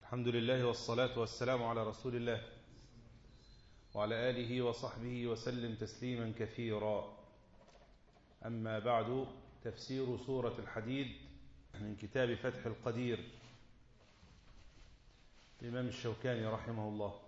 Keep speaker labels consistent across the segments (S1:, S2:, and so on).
S1: الحمد لله والصلاة والسلام على رسول الله وعلى آله وصحبه وسلم تسليما كثيرا أما بعد تفسير سورة الحديد من كتاب فتح القدير الإمام الشوكاني رحمه الله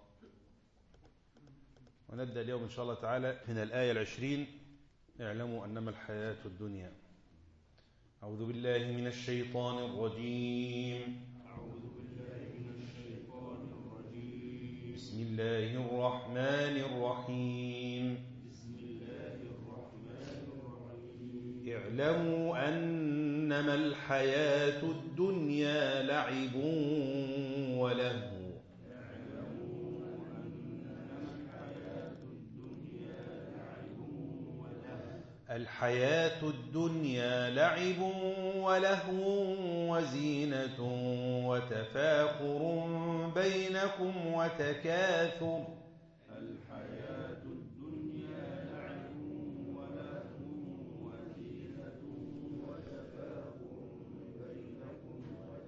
S1: ونبدأ اليوم إن شاء الله تعالى من الآية العشرين اعلموا أنما الحياة الدنيا أعوذ بالله من الشيطان الرجيم
S2: أعوذ بالله من الشيطان الرجيم
S1: بسم الله الرحمن الرحيم
S2: بسم الله الرحمن الرحيم
S1: اعلموا أنما الحياة الدنيا لعب ولهو
S2: اعلموا أنما الحياة الدنيا لعب ولهو
S1: الحياة الدنيا لعب ولهو وزينة وتفاخر بينكم وتكاثر
S2: الحياة الدنيا لعب ولهو وزينة وتفاخر بينكم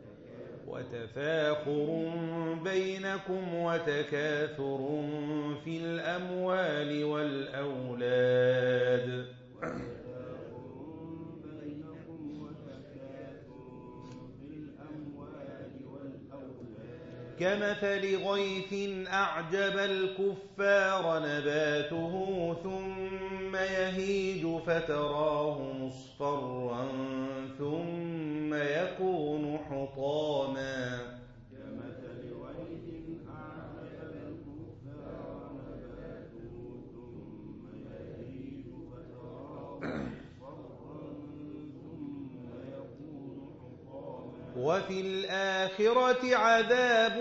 S1: وتفاخر بينكم وتكاثر في الأموال والأولاد
S2: وتفاخر بينكم وتكاثر في الأموال والأولاد
S1: كمثل غيث أعجب الكفار نباته ثم يهيج فتراه مصفرا ثم يكون حطاما
S2: كمثل غيث أعجب الكفار نباته ثم يهيج فتراه مصفرا ثم يكون حطاما
S1: وفي الآخرة عذاب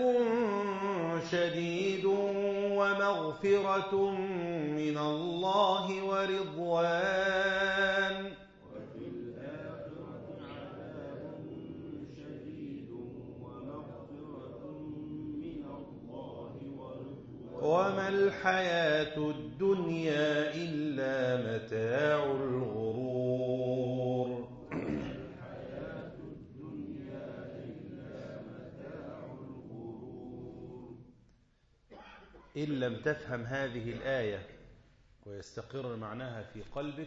S1: شديد ومغفرة من الله ورضوان
S2: وفي الآخرة عذاب شديد ومغفرة من الله ورضوان
S1: وما الحياة الدنيا إلا متاع الغرور
S2: الحياة الدنيا إلا متاع الغرور
S1: إن لم تفهم هذه الآية ويستقر معناها في قلبك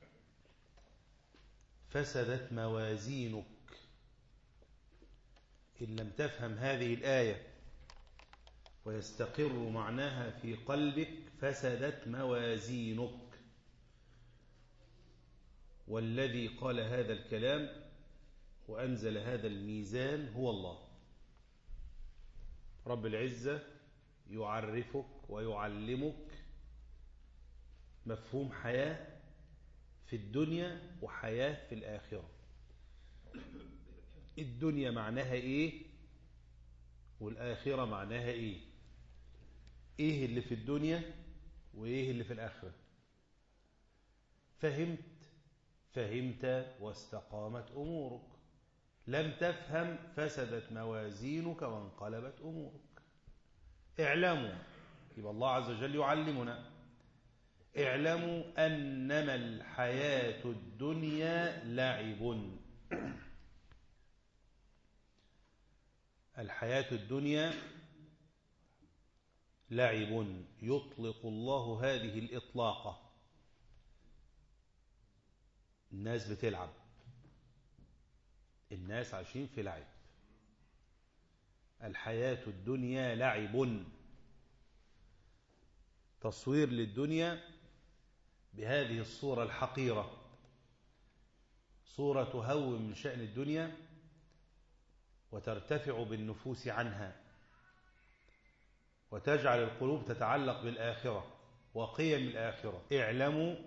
S1: فسدت موازينك إن لم تفهم هذه الآية ويستقر معناها في قلبك فسدت موازينك والذي قال هذا الكلام وأنزل هذا الميزان هو الله رب العزة يعرفك ويعلمك مفهوم حياة في الدنيا وحياة في الآخرة الدنيا معناها إيه والآخرة معناها إيه إيه اللي في الدنيا وإيه اللي في الآخرة فهمت فهمت واستقامت أمورك لم تفهم فسدت موازينك وانقلبت أمورك اعلموا يبقى الله عز وجل يعلمنا اعلموا أنما الحياة الدنيا لعب الحياة الدنيا لعب يطلق الله هذه الإطلاقة الناس بتلعب الناس عايشين في لعب الحياة الدنيا لعب تصوير للدنيا بهذه الصورة الحقيرة صورة تهون من شأن الدنيا وترتفع بالنفوس عنها وتجعل القلوب تتعلق بالآخرة وقيم الآخرة اعلموا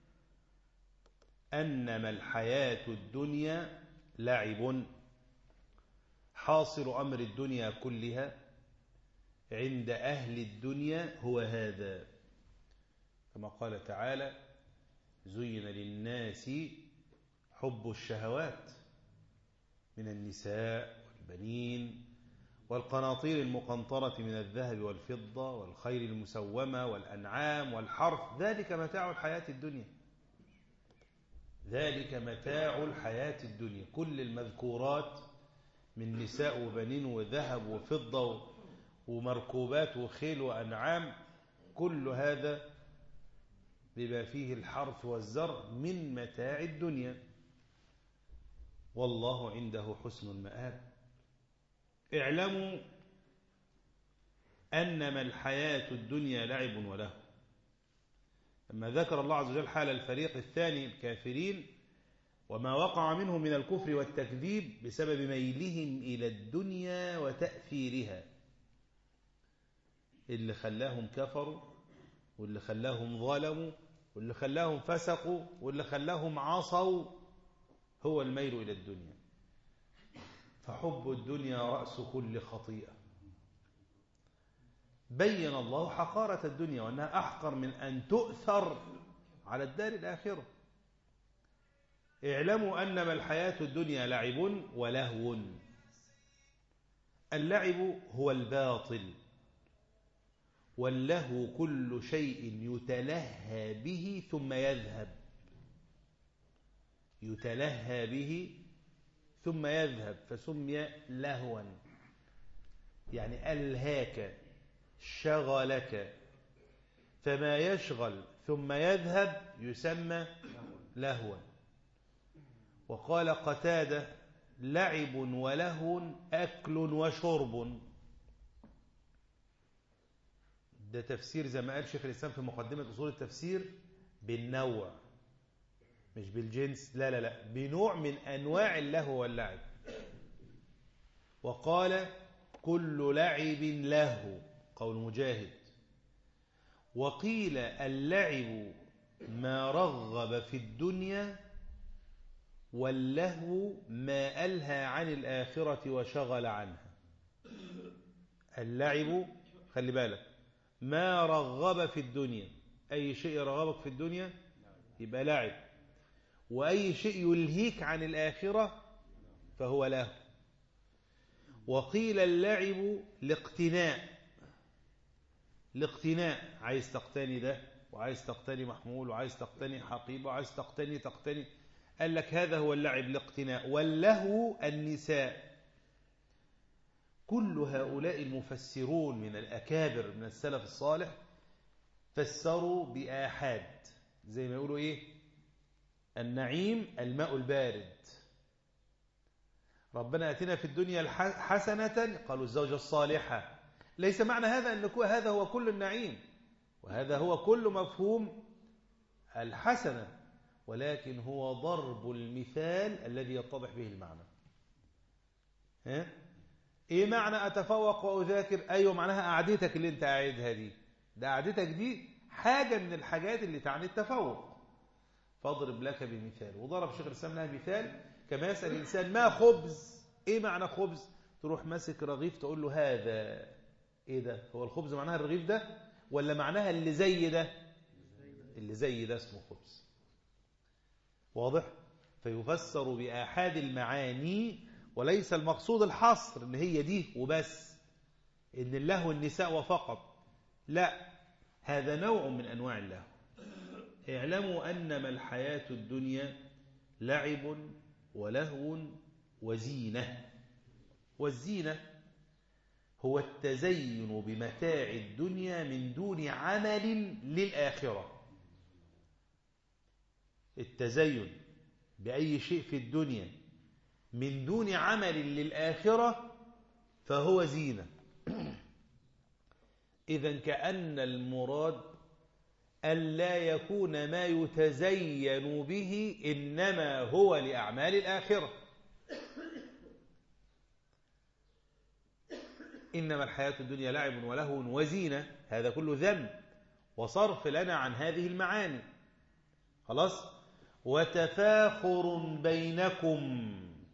S1: أنما الحياة الدنيا لعب حاصل أمر الدنيا كلها عند أهل الدنيا هو هذا كما قال تعالى زين للناس حب الشهوات من النساء والبنين والقناطير المقنطرة من الذهب والفضة والخيل المسومة والأنعام والحرث ذلك متاع الحياة الدنيا ذلك متاع الحياة الدنيا كل المذكورات من نساء وبنين وذهب وفضة ومركوبات وخيل وأنعام كل هذا بما فيه الحرث والزرع من متاع الدنيا والله عنده حسن المآب اعلموا أنما الحياة الدنيا لعب وله لما ذكر الله عز وجل حال الفريق الثاني الكافرين وما وقع منهم من الكفر والتكذيب بسبب ميلهم إلى الدنيا وتأثيرها اللي خلاهم كفروا واللي خلاهم ظلموا واللي خلاهم فسقوا واللي خلاهم عصوا هو الميل إلى الدنيا فحب الدنيا رأس كل خطيئة بين الله حقارة الدنيا وأنها أحقر من أن تؤثر على الدار الآخرة اعلموا أنما الحياة الدنيا لعب ولهو اللعب هو الباطل واللهو كل شيء يتلهى به ثم يذهب يتلهى به ثم يذهب فسمي لهوا يعني ألهاك شغلك فما يشغل ثم يذهب يسمى لهوا وقال قتادة لعب ولهو أكل وشرب ده تفسير زي ما قال شيخ الإسلام في مقدمة أصول التفسير بالنوع مش بالجنس لا لا لا بنوع من أنواع اللهو واللعب وقال كل لعب له قول مجاهد وقيل اللعب ما رغب في الدنيا واللهو ما ألهى عن الآخرة وشغل عنها اللعب خلي بالك ما رغب في الدنيا أي شيء رغبك في الدنيا يبقى لعب وأي شيء يلهيك عن الآخرة فهو له وقيل اللعب لاقتناء لاقتناء عايز تقتني ده وعايز تقتني محمول وعايز تقتني حقيبة وعايز تقتني تقتني قال لك هذا هو اللعب لاقتناء واللهو النساء كل هؤلاء المفسرون من الأكابر من السلف الصالح فسروا بآحاد زي ما يقولوا إيه النعيم الماء البارد ربنا أتنا في الدنيا حسنة قالوا الزوجة الصالحة ليس معنى هذا أن هذا هو كل النعيم وهذا هو كل مفهوم الحسنة ولكن هو ضرب المثال الذي يتضح به المعنى ها؟ ايه معنى اتفوق واذاكر ايوه معناها قعدتك اللي انت قاعدها دي ده قعدتك دي حاجه من الحاجات اللي تعني التفوق فاضرب لك بمثال وضرب شيخ الاسلام لها مثال كما يسال الانسان ما خبز ايه معنى خبز تروح ماسك رغيف تقول له هذا ايه ده هو الخبز معناها الرغيف ده ولا معناها اللي زي ده اللي زي ده اسمه خبز واضح فيفسر بآحاد المعاني وليس المقصود الحصر ان هي دي وبس ان اللهو النساء وفقط لا هذا نوع من انواع اللهو اعلموا انما الحياه الدنيا لعب ولهو وزينه والزينه هو التزين بمتاع الدنيا من دون عمل للاخره التزين باي شيء في الدنيا من دون عمل للآخرة فهو زينة إذا كأن المراد ألا يكون ما يتزين به إنما هو لأعمال الآخرة إنما الحياة الدنيا لعب ولهو وزينة هذا كله ذنب وصرف لنا عن هذه المعاني خلاص وتفاخر بينكم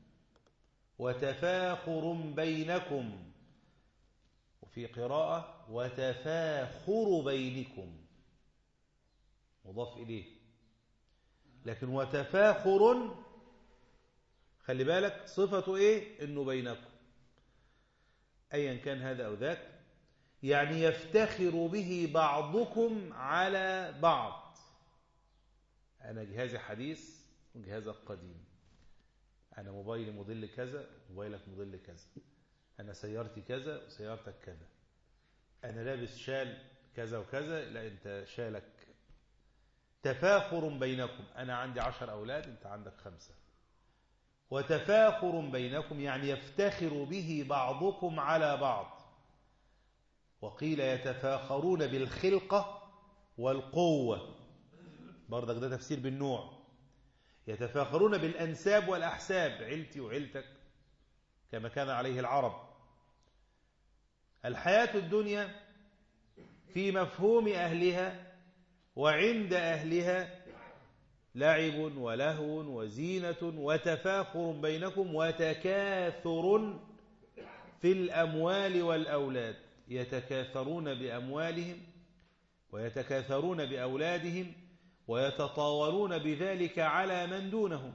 S1: وتفاخر بينكم وفي قراءة وتفاخر بينكم مضاف إليه لكن وتفاخر خلي بالك صفته إيه إنه بينكم أيا كان هذا أو ذاك يعني يفتخر به بعضكم على بعض أنا جهازي حديث وجهازك قديم أنا موبايلي موديل كذا موبايلك موديل كذا أنا سيارتي كذا وسيارتك كذا أنا لابس شال كذا وكذا لا أنت شالك تفاخر بينكم أنا عندي عشر أولاد أنت عندك خمسة وتفاخر بينكم يعني يفتخر به بعضكم على بعض وقيل يتفاخرون بالخلقة والقوة برضك ده تفسير بالنوع يتفاخرون بالأنساب والأحساب عيلتي وعيلتك كما كان عليه العرب الحياة الدنيا في مفهوم أهلها وعند أهلها لعب ولهو وزينة وتفاخر بينكم وتكاثر في الأموال والأولاد يتكاثرون بأموالهم ويتكاثرون بأولادهم ويتطاولون بذلك على من دونهم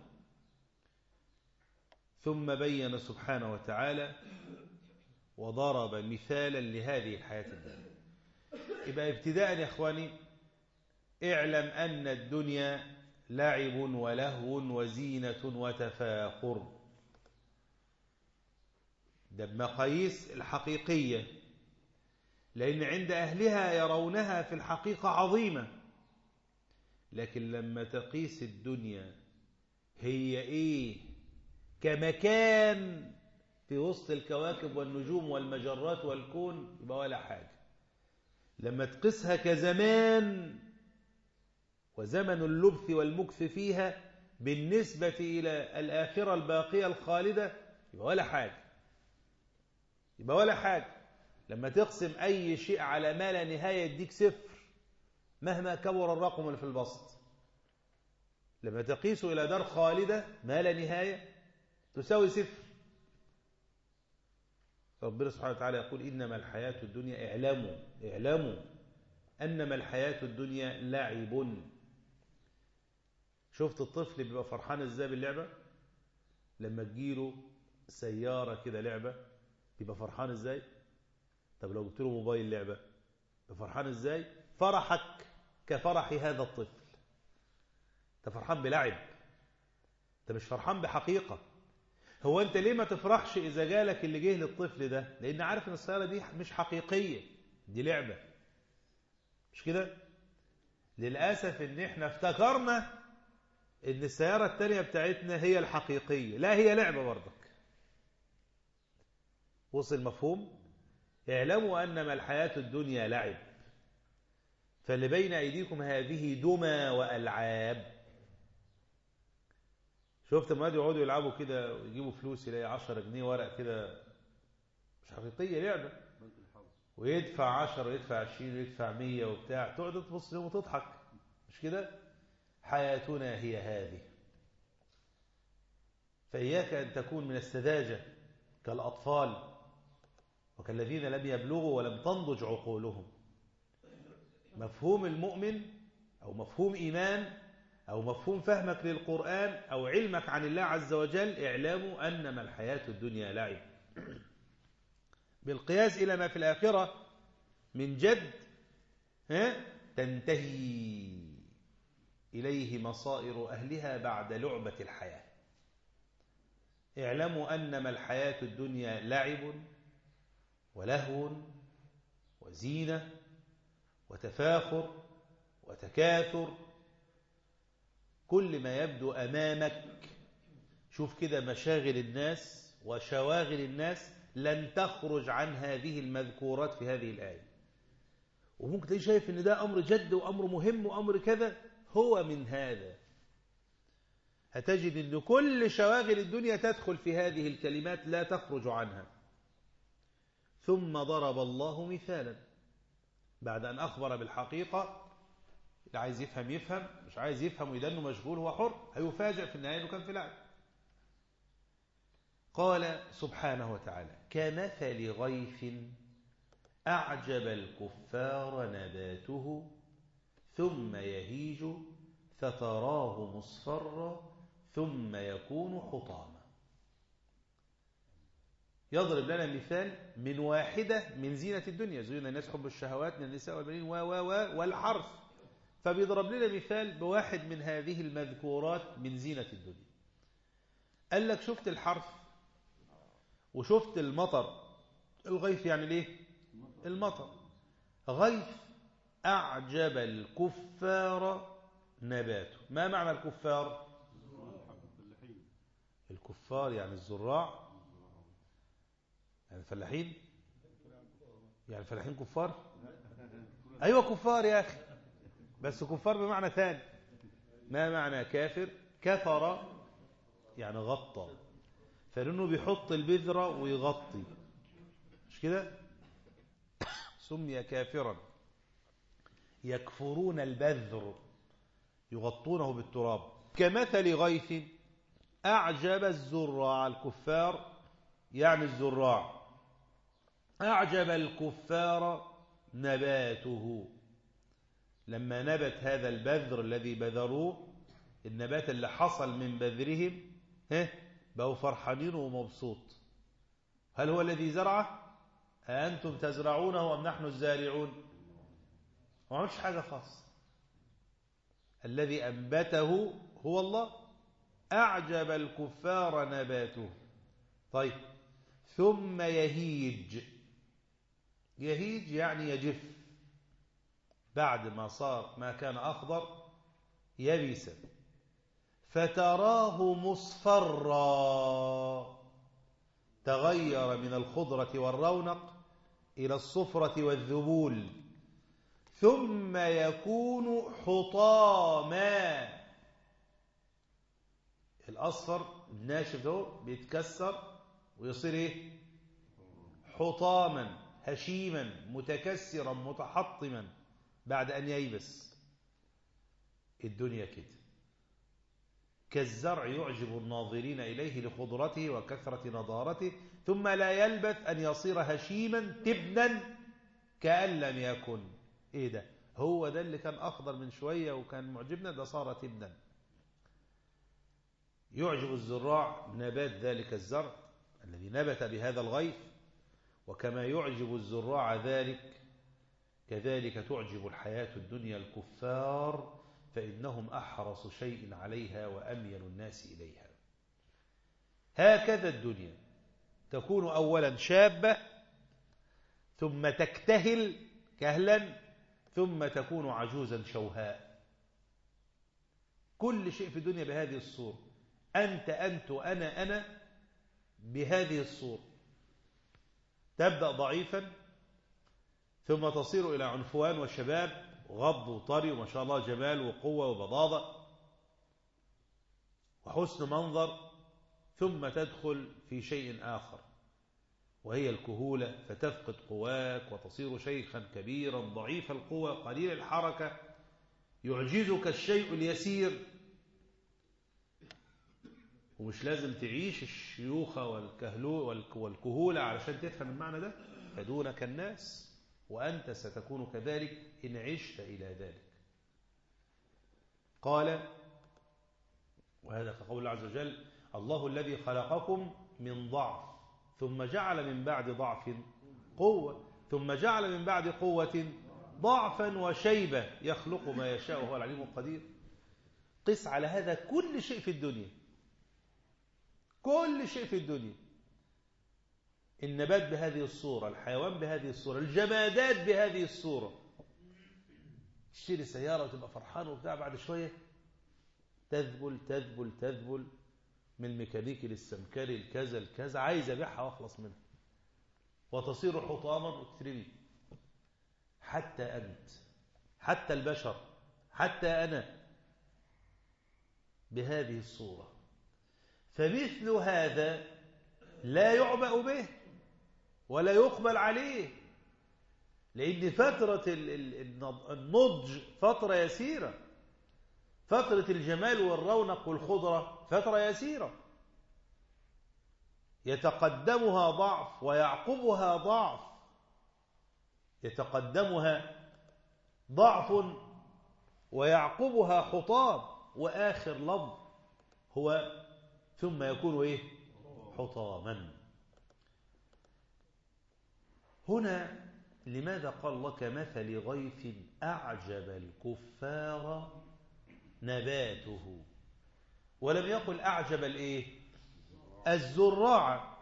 S1: ثم بين سبحانه وتعالى وضرب مثالا لهذه الحياة الدنيا يبقى ابتداء يا إخواني اعلم أن الدنيا لعب ولهو وزينة وتفاخر ده بمقاييس الحقيقية لأن عند أهلها يرونها في الحقيقة عظيمة لكن لما تقيس الدنيا هي إيه كمكان في وسط الكواكب والنجوم والمجرات والكون يبقى ولا حاجة لما تقيسها كزمان وزمن اللبث والمكث فيها بالنسبة إلى الآخرة الباقية الخالدة يبقى ولا حاجة يبقى ولا حاجة لما تقسم أي شيء على ما لا نهاية يديك صفر مهما كبر الرقم اللي في البسط لما تقيس إلى دار خالدة ما لا نهاية تساوي صفر ربنا سبحانه وتعالى يقول إنما الحياة الدنيا اعلموا اعلموا أنما الحياة الدنيا لعب شفت الطفل بيبقى فرحان ازاي باللعبة لما تجيله سيارة كده لعبة بيبقى فرحان ازاي طب لو جبت له موبايل لعبة بيبقى فرحان ازاي فرحك كفرح هذا الطفل انت فرحان بلعب انت مش فرحان بحقيقة هو انت ليه ما تفرحش اذا جالك اللي جه للطفل ده لان عارف ان السيارة دي مش حقيقية دي لعبة مش كده للأسف ان احنا افتكرنا ان السيارة التانية بتاعتنا هي الحقيقية لا هي لعبة برضك وصل مفهوم اعلموا أنما الحياة الدنيا لعب فاللي بين أيديكم هذه دمى وألعاب شفت ما يقعدوا يلعبوا كده ويجيبوا فلوس يلاقي 10 جنيه ورق كده مش حقيقية لعبة ويدفع 10 ويدفع 20 ويدفع 100 وبتاع تقعد تبص لهم وتضحك مش كده حياتنا هي هذه فإياك أن تكون من السذاجة كالأطفال وكالذين لم يبلغوا ولم تنضج عقولهم مفهوم المؤمن أو مفهوم إيمان أو مفهوم فهمك للقرآن أو علمك عن الله عز وجل اعلاموا أنما الحياة الدنيا لعب بالقياس إلى ما في الآخرة من جد ها تنتهي إليه مصائر أهلها بعد لعبة الحياة اعلموا أنما الحياة الدنيا لعب ولهو وزينة وتفاخر وتكاثر كل ما يبدو أمامك شوف كده مشاغل الناس وشواغل الناس لن تخرج عن هذه المذكورات في هذه الآية وممكن تلاقي شايف ان ده أمر جد وأمر مهم وأمر كذا هو من هذا هتجد أن كل شواغل الدنيا تدخل في هذه الكلمات لا تخرج عنها ثم ضرب الله مثالا بعد أن أخبر بالحقيقة اللي عايز يفهم يفهم مش عايز يفهم ويدنه مشغول هو حر هيفاجئ في النهاية أنه كان في لعب قال سبحانه وتعالى كمثل غيث أعجب الكفار نباته ثم يهيج فتراه مصفرا ثم يكون حطاما يضرب لنا مثال من واحدة من زينة الدنيا زين الناس حب الشهوات من النساء والبنين و و و والحرث فبيضرب لنا مثال بواحد من هذه المذكورات من زينة الدنيا قال لك شفت الحرف وشفت المطر الغيث يعني ليه المطر غيث أعجب الكفار نباته ما معنى الكفار الكفار يعني الزراع يعني الفلاحين يعني الفلاحين كفار أيوة كفار يا أخي بس كفار بمعنى ثاني ما معنى كافر كفر يعني غطى فلأنه بيحط البذرة ويغطي مش كده سمي كافرا يكفرون البذر يغطونه بالتراب كمثل غيث أعجب الزراع الكفار يعني الزراع أعجب الكفار نباته لما نبت هذا البذر الذي بذروه النبات اللي حصل من بذرهم ها بقوا فرحانين ومبسوط هل هو الذي زرعه أنتم تزرعونه أم نحن الزارعون ما عملش حاجة خاصة الذي أنبته هو الله أعجب الكفار نباته طيب ثم يهيج يهيج يعني يجف بعد ما صار ما كان أخضر يبس فتراه مصفرا تغير من الخضرة والرونق إلى الصفرة والذبول ثم يكون حطاما الأصفر الناشف ده بيتكسر ويصير إيه؟ حطاما هشيما متكسرا متحطما بعد أن ييبس الدنيا كده كالزرع يعجب الناظرين إليه لخضرته وكثرة نضارته ثم لا يلبث أن يصير هشيما تبنا كأن لم يكن إيه ده هو ده اللي كان أخضر من شوية وكان معجبنا ده صار تبنا يعجب الزراع نبات ذلك الزرع الذي نبت بهذا الغيث وكما يعجب الزراع ذلك كذلك تعجب الحياة الدنيا الكفار فإنهم أحرص شيء عليها وأميل الناس إليها هكذا الدنيا تكون أولا شابة ثم تكتهل كهلا ثم تكون عجوزا شوهاء كل شيء في الدنيا بهذه الصورة أنت أنت أنا أنا بهذه الصورة تبدأ ضعيفا ثم تصير إلى عنفوان وشباب غض وطري وما شاء الله جمال وقوة وبضاضة وحسن منظر ثم تدخل في شيء آخر وهي الكهولة فتفقد قواك وتصير شيخا كبيرا ضعيف القوة قليل الحركة يعجزك الشيء اليسير ومش لازم تعيش الشيوخة والكهولة علشان تفهم المعنى ده فدونك الناس وأنت ستكون كذلك إن عشت إلى ذلك قال وهذا كقول الله عز وجل الله الذي خلقكم من ضعف ثم جعل من بعد ضعف قوة ثم جعل من بعد قوة ضعفا وشيبة يخلق ما يشاء وهو العليم القدير قس على هذا كل شيء في الدنيا كل شيء في الدنيا النبات بهذه الصورة الحيوان بهذه الصورة الجمادات بهذه الصورة تشتري سيارة وتبقى فرحان وبتاع بعد شوية تذبل تذبل تذبل من الميكانيكي للسمكري الكذا الكذا عايز ابيعها واخلص منها وتصير حطاما وتترمي حتى أنت حتى البشر حتى أنا بهذه الصورة فمثل هذا لا يعبأ به ولا يقبل عليه لأن فترة النضج فترة يسيرة فترة الجمال والرونق والخضرة فترة يسيرة يتقدمها ضعف ويعقبها ضعف يتقدمها ضعف ويعقبها حطام وآخر لفظ هو ثم يكون إيه حطاما هنا لماذا قال الله كمثل غيث أعجب الكفار نباته ولم يقل أعجب الإيه الزراع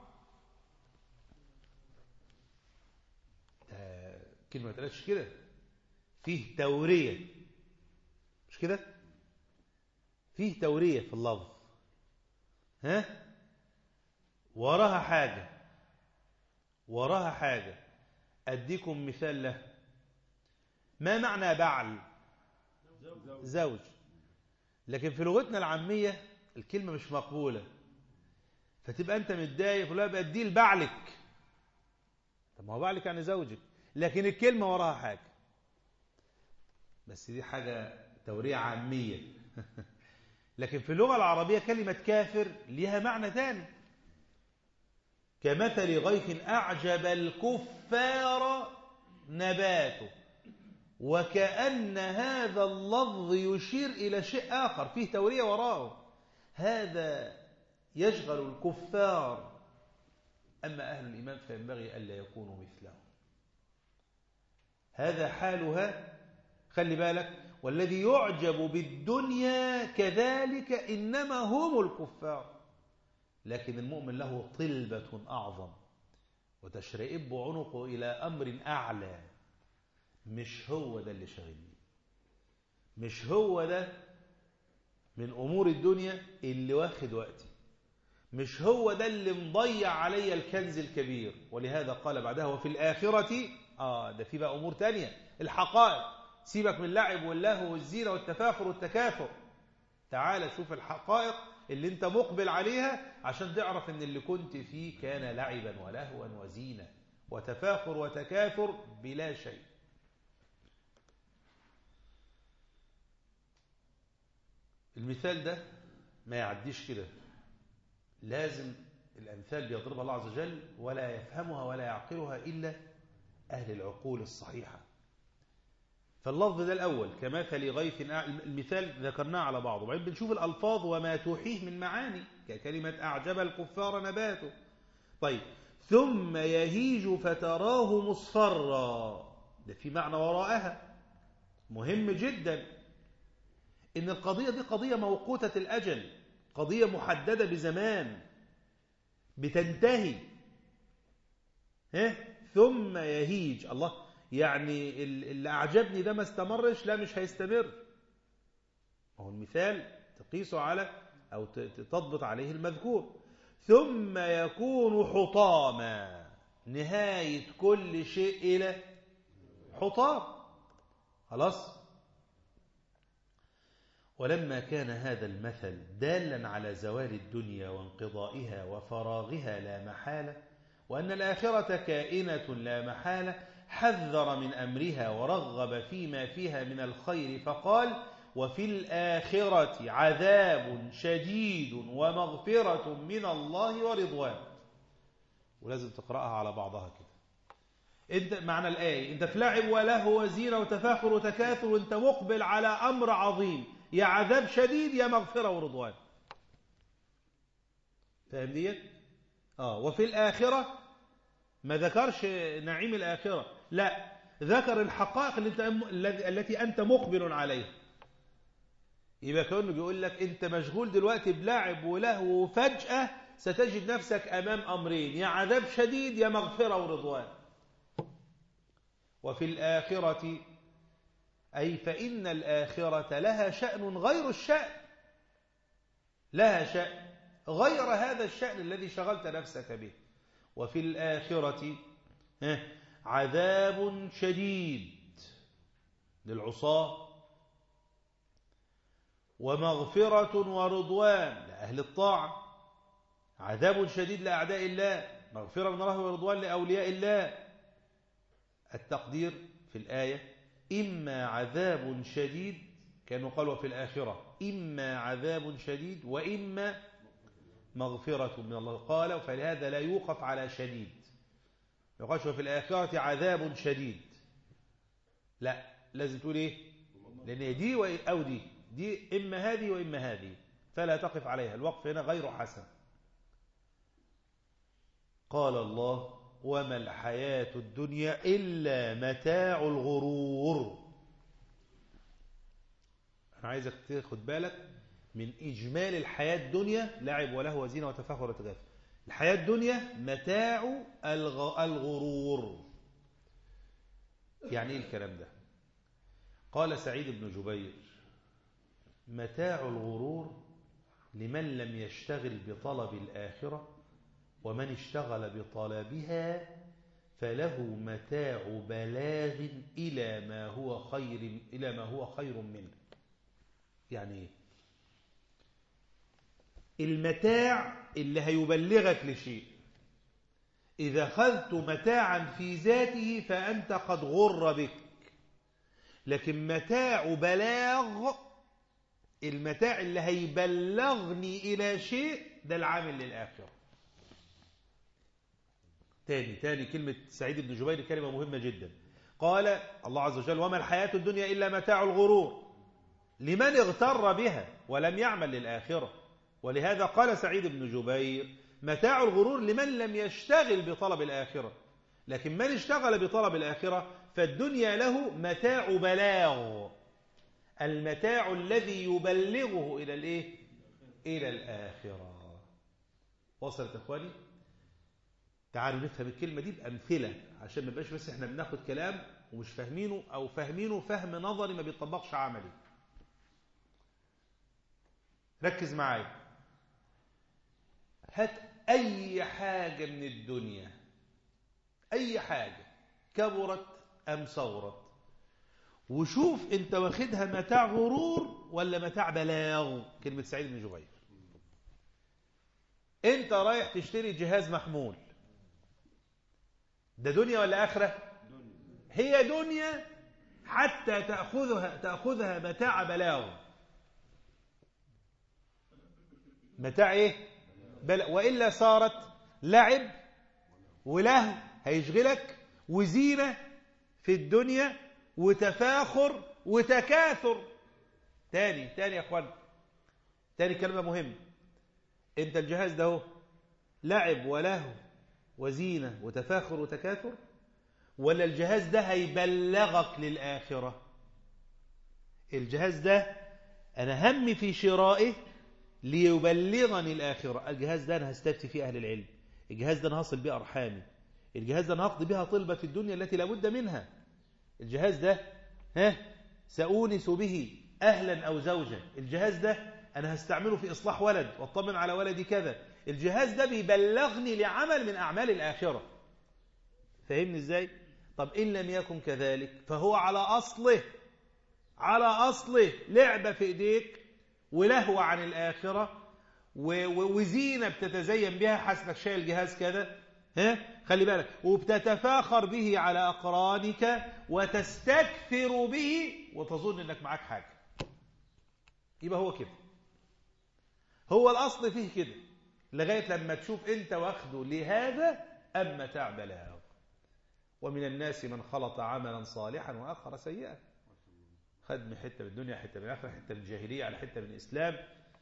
S1: كلمة ما تقولش كده فيه تورية مش كده فيه تورية في اللفظ ها وراها حاجة وراها حاجة أديكم مثال له ما معنى بعل زوج لكن في لغتنا العامية الكلمة مش مقبولة فتبقى أنت متضايق فلا بقى اديه لبعلك طب ما هو بعلك يعني زوجك لكن الكلمة وراها حاجة بس دي حاجة تورية عامية لكن في اللغة العربية كلمة كافر ليها معنى ثاني كمثل غيث أعجب الكفار نباته وكأن هذا اللفظ يشير إلى شيء آخر فيه تورية وراءه هذا يشغل الكفار أما أهل الإيمان فينبغي ألا يكونوا مثلهم هذا حالها خلي بالك والذي يعجب بالدنيا كذلك إنما هم الكفار لكن المؤمن له طلبة أعظم وتشرئب عنقه إلى أمر أعلى مش هو ده اللي شاغلني مش هو ده من أمور الدنيا اللي واخد وقتي مش هو ده اللي مضيع علي الكنز الكبير ولهذا قال بعدها وفي الآخرة آه ده في بقى أمور تانية الحقائق سيبك من اللعب واللهو والزينة والتفاخر والتكاثر تعال شوف الحقائق اللي انت مقبل عليها عشان تعرف ان اللي كنت فيه كان لعبا ولهوا وزينة وتفاخر وتكاثر بلا شيء المثال ده ما يعديش كده لازم الأمثال بيضربها الله عز وجل ولا يفهمها ولا يعقلها إلا أهل العقول الصحيحة فاللفظ ده الأول كمثل غيث المثال ذكرناه على بعضه وبعدين بنشوف الألفاظ وما توحيه من معاني ككلمة أعجب الكفار نباته طيب ثم يهيج فتراه مصفرا ده في معنى وراءها مهم جدا إن القضية دي قضية موقوتة الأجل قضية محددة بزمان بتنتهي ها ثم يهيج الله يعني اللي أعجبني ده ما استمرش لا مش هيستمر هو المثال تقيسه على أو تضبط عليه المذكور ثم يكون حطاما نهاية كل شيء إلى حطام خلاص ولما كان هذا المثل دالا على زوال الدنيا وانقضائها وفراغها لا محالة وأن الآخرة كائنة لا محالة حذر من أمرها ورغب فيما فيها من الخير فقال وفي الآخرة عذاب شديد ومغفرة من الله ورضوان ولازم تقرأها على بعضها كده انت معنى الآية انت في لعب ولهو وزينة وتفاخر وتكاثر وانت مقبل على أمر عظيم يا عذاب شديد يا مغفرة ورضوان فاهم ديت اه وفي الآخرة ما ذكرش نعيم الآخرة لا ذكر الحقائق اللي انت التي أنت مقبل عليها يبقى كأنه بيقول لك أنت مشغول دلوقتي بلعب ولهو وفجأة ستجد نفسك أمام أمرين يا عذاب شديد يا مغفرة ورضوان وفي الآخرة أي فإن الآخرة لها شأن غير الشأن لها شأن غير هذا الشأن الذي شغلت نفسك به وفي الآخرة عذاب شديد للعصاة ومغفرة ورضوان لأهل الطاعة عذاب شديد لأعداء الله مغفرة من الله ورضوان لأولياء الله التقدير في الآية إما عذاب شديد كانوا قالوا في الآخرة إما عذاب شديد وإما مغفرة من الله قال فلهذا لا يوقف على شديد يقال في الآخرة عذاب شديد لا لازم تقول إيه لأن دي أو دي دي إما هذه وإما هذه فلا تقف عليها الوقف هنا غير حسن قال الله وما الحياة الدنيا إلا متاع الغرور أنا عايزك تاخد بالك من إجمال الحياة الدنيا لعب وله وزينة وتفاخر وتغافل الحياة الدنيا متاع الغ- الغرور يعني ايه الكلام ده قال سعيد بن جبير متاع الغرور لمن لم يشتغل بطلب الآخرة ومن اشتغل بطلبها فله متاع بلاغ إلى ما هو خير إلى ما هو خير منه يعني ايه المتاع اللي هيبلغك لشيء إذا أخذت متاعا في ذاته فأنت قد غر بك لكن متاع بلاغ المتاع اللي هيبلغني إلى شيء ده العامل للآخرة تاني تاني كلمة سعيد بن جبير كلمة مهمة جدا قال الله عز وجل وما الحياة الدنيا إلا متاع الغرور لمن اغتر بها ولم يعمل للآخرة ولهذا قال سعيد بن جبير متاع الغرور لمن لم يشتغل بطلب الآخرة لكن من اشتغل بطلب الآخرة فالدنيا له متاع بلاغ المتاع الذي يبلغه إلى الإيه؟ إلى الآخرة وصلت إخواني تعالوا نفهم الكلمة دي بأمثلة عشان ما يبقاش بس احنا بناخد كلام ومش فاهمينه أو فاهمينه فهم نظري ما بيطبقش عملي ركز معايا هات أي حاجة من الدنيا أي حاجة كبرت أم صغرت وشوف أنت واخدها متاع غرور ولا متاع بلاغ كلمة سعيد بن جبير أنت رايح تشتري جهاز محمول ده دنيا ولا آخرة هي دنيا حتى تأخذها تأخذها متاع بلاغ متاع ايه بل وإلا صارت لعب ولهو هيشغلك وزينة في الدنيا وتفاخر وتكاثر تاني تاني يا اخوان تاني كلمة مهمة انت الجهاز ده هو لعب ولهو وزينة وتفاخر وتكاثر ولا الجهاز ده هيبلغك للآخرة الجهاز ده أنا همي في شرائه ليبلغني الآخرة الجهاز ده أنا هستفتي فيه أهل العلم الجهاز ده أنا هصل بيه أرحامي الجهاز ده أنا هقضي بها طلبة الدنيا التي لابد منها الجهاز ده ها سأونس به أهلا أو زوجا الجهاز ده أنا هستعمله في إصلاح ولد واطمن على ولدي كذا الجهاز ده بيبلغني لعمل من أعمال الآخرة فهمني إزاي؟ طب إن لم يكن كذلك فهو على أصله على أصله لعبة في إيديك ولهو عن الآخرة وزينة بتتزين بها حسنك شايل جهاز كذا ها خلي بالك وبتتفاخر به على أقرانك وتستكثر به وتظن أنك معاك حاجة يبقى هو كده هو الأصل فيه كده لغاية لما تشوف أنت واخده لهذا أم متاع بلاغ ومن الناس من خلط عملا صالحا وآخر سيئا خد من حتة من الدنيا حتة من الآخرة حتة من الجاهلية على حتة من الإسلام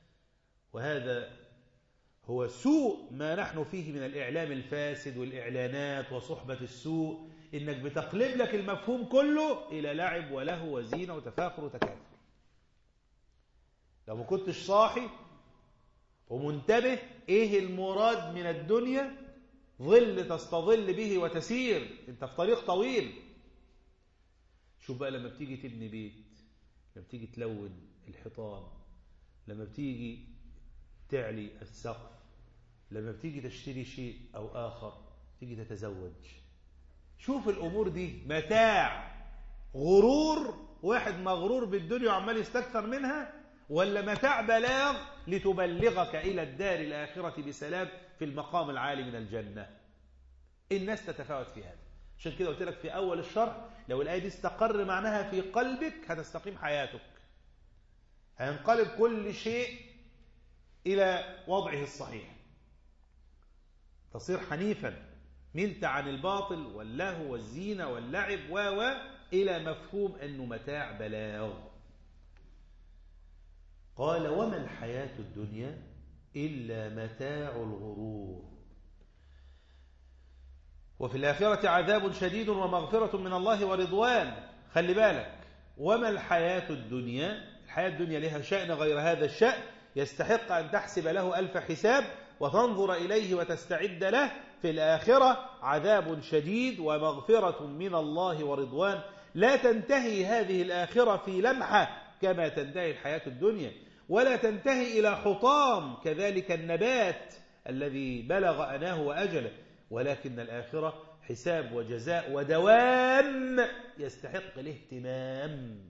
S1: وهذا هو سوء ما نحن فيه من الإعلام الفاسد والإعلانات وصحبة السوء إنك بتقلب لك المفهوم كله إلى لعب ولهو وزينة وتفاخر وتكاثر لو ما كنتش صاحي ومنتبه إيه المراد من الدنيا ظل تستظل به وتسير انت في طريق طويل شوف بقى لما بتيجي تبني بيت لما بتيجي تلون الحيطان لما بتيجي تعلي السقف لما بتيجي تشتري شيء أو آخر تيجي تتزوج شوف الأمور دي متاع غرور واحد مغرور بالدنيا وعمال يستكثر منها ولا متاع بلاغ لتبلغك إلى الدار الآخرة بسلام في المقام العالي من الجنة الناس تتفاوت في هذا عشان كده قلت لك في أول الشرح لو الآية دي استقر معناها في قلبك هتستقيم حياتك هينقلب كل شيء إلى وضعه الصحيح تصير حنيفا ملت عن الباطل واللهو والزينة واللعب و إلى مفهوم أنه متاع بلاغ قال وما الحياة الدنيا إلا متاع الغرور وفي الآخرة عذاب شديد ومغفرة من الله ورضوان خلي بالك وما الحياة الدنيا الحياة الدنيا لها شأن غير هذا الشأن يستحق أن تحسب له ألف حساب وتنظر إليه وتستعد له في الآخرة عذاب شديد ومغفرة من الله ورضوان لا تنتهي هذه الآخرة في لمحة كما تنتهي الحياة الدنيا ولا تنتهي إلى حطام كذلك النبات الذي بلغ أناه وأجله ولكن الآخرة حساب وجزاء ودوام يستحق الاهتمام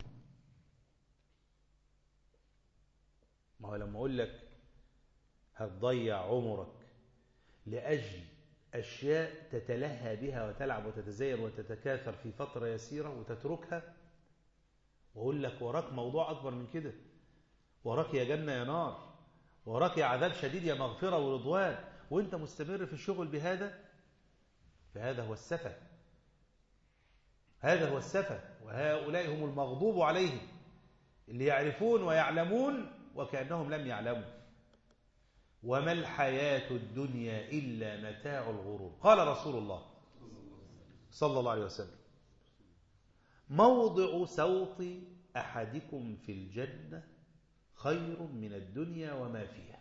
S1: ما هو لما أقول لك هتضيع عمرك لأجل أشياء تتلهى بها وتلعب وتتزين وتتكاثر في فترة يسيرة وتتركها وأقول لك وراك موضوع أكبر من كده وراك يا جنة يا نار وراك يا عذاب شديد يا مغفرة ورضوان وانت مستمر في الشغل بهذا فهذا هو السفة هذا هو السفة وهؤلاء هم المغضوب عليهم اللي يعرفون ويعلمون وكأنهم لم يعلموا وما الحياة الدنيا إلا متاع الغرور قال رسول الله صلى الله عليه وسلم موضع سوط أحدكم في الجنة خير من الدنيا وما فيها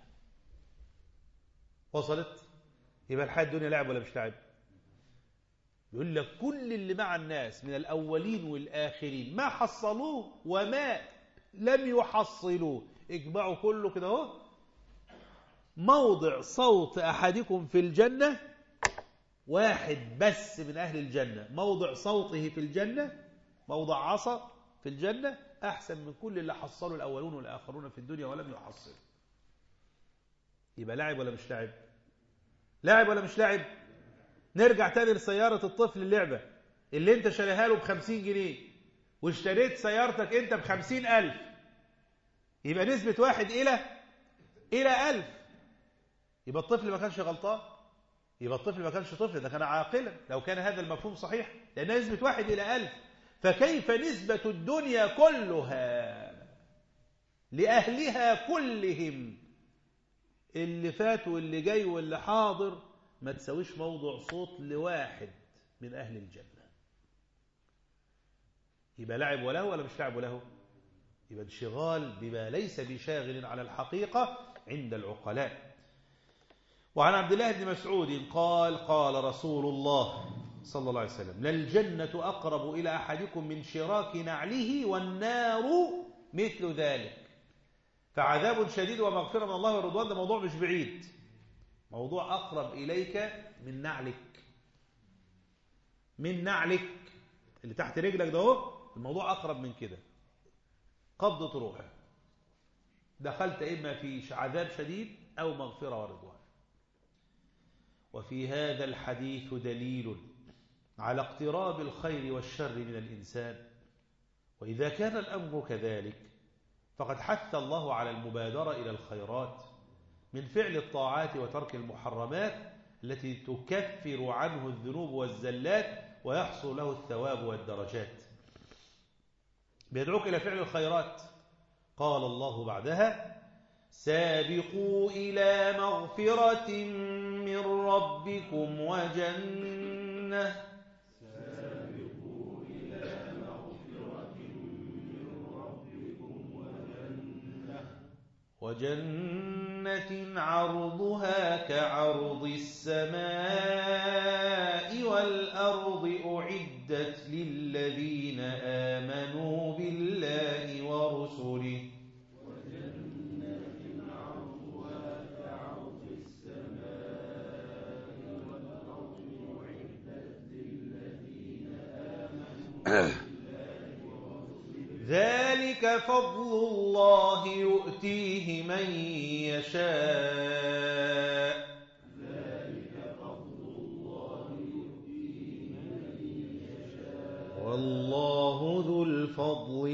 S1: وصلت يبقى الحياة الدنيا لعب ولا مش لعب يقول لك كل اللي مع الناس من الأولين والآخرين ما حصلوه وما لم يحصلوه اجمعوا كله كده اهو موضع صوت أحدكم في الجنة واحد بس من أهل الجنة موضع صوته في الجنة موضع عصا في الجنة أحسن من كل اللي حصلوا الأولون والآخرون في الدنيا ولم يحصلوا يبقى لاعب ولا مش لاعب لاعب ولا مش لاعب نرجع تاني لسيارة الطفل اللعبة اللي انت شاريها له بخمسين جنيه واشتريت سيارتك انت بخمسين ألف يبقى نسبة واحد إلى إلى ألف يبقى الطفل ما كانش غلطان يبقى الطفل ما كانش طفل ده كان عاقلا لو كان هذا المفهوم صحيح لأنها نسبة واحد إلى ألف فكيف نسبة الدنيا كلها لأهلها كلهم اللي فات واللي جاي واللي حاضر ما تسويش موضع صوت لواحد من أهل الجنة يبقى لعب وله ولا مش لعب وله يبقى انشغال بما ليس بشاغل على الحقيقة عند العقلاء وعن عبد الله بن مسعود قال قال رسول الله صلى الله عليه وسلم للجنة أقرب إلى أحدكم من شراك نعله والنار مثل ذلك فعذاب شديد ومغفرة من الله ورضوان ده موضوع مش بعيد موضوع أقرب إليك من نعلك من نعلك اللي تحت رجلك ده هو الموضوع أقرب من كده قبضة روح دخلت إما في عذاب شديد أو مغفرة ورضوان وفي هذا الحديث دليل على اقتراب الخير والشر من الإنسان وإذا كان الأمر كذلك فقد حث الله على المبادرة إلى الخيرات من فعل الطاعات وترك المحرمات التي تكفر عنه الذنوب والزلات ويحصل له الثواب والدرجات بيدعوك إلى فعل الخيرات قال الله بعدها سابقوا إلى مغفرة من ربكم وجنة
S2: سابقوا إلى مغفرة من ربكم وجنة
S1: وجنة عرضها كعرض السماء والأرض أعدت للذين آمنوا بالله ورسله
S2: وجنة عرضها كعرض السماء والأرض أعدت للذين آمنوا
S1: ذلك فضل الله يؤتيه من يشاء
S2: ذلك فضل الله يؤتيه من يشاء
S1: والله ذو الفضل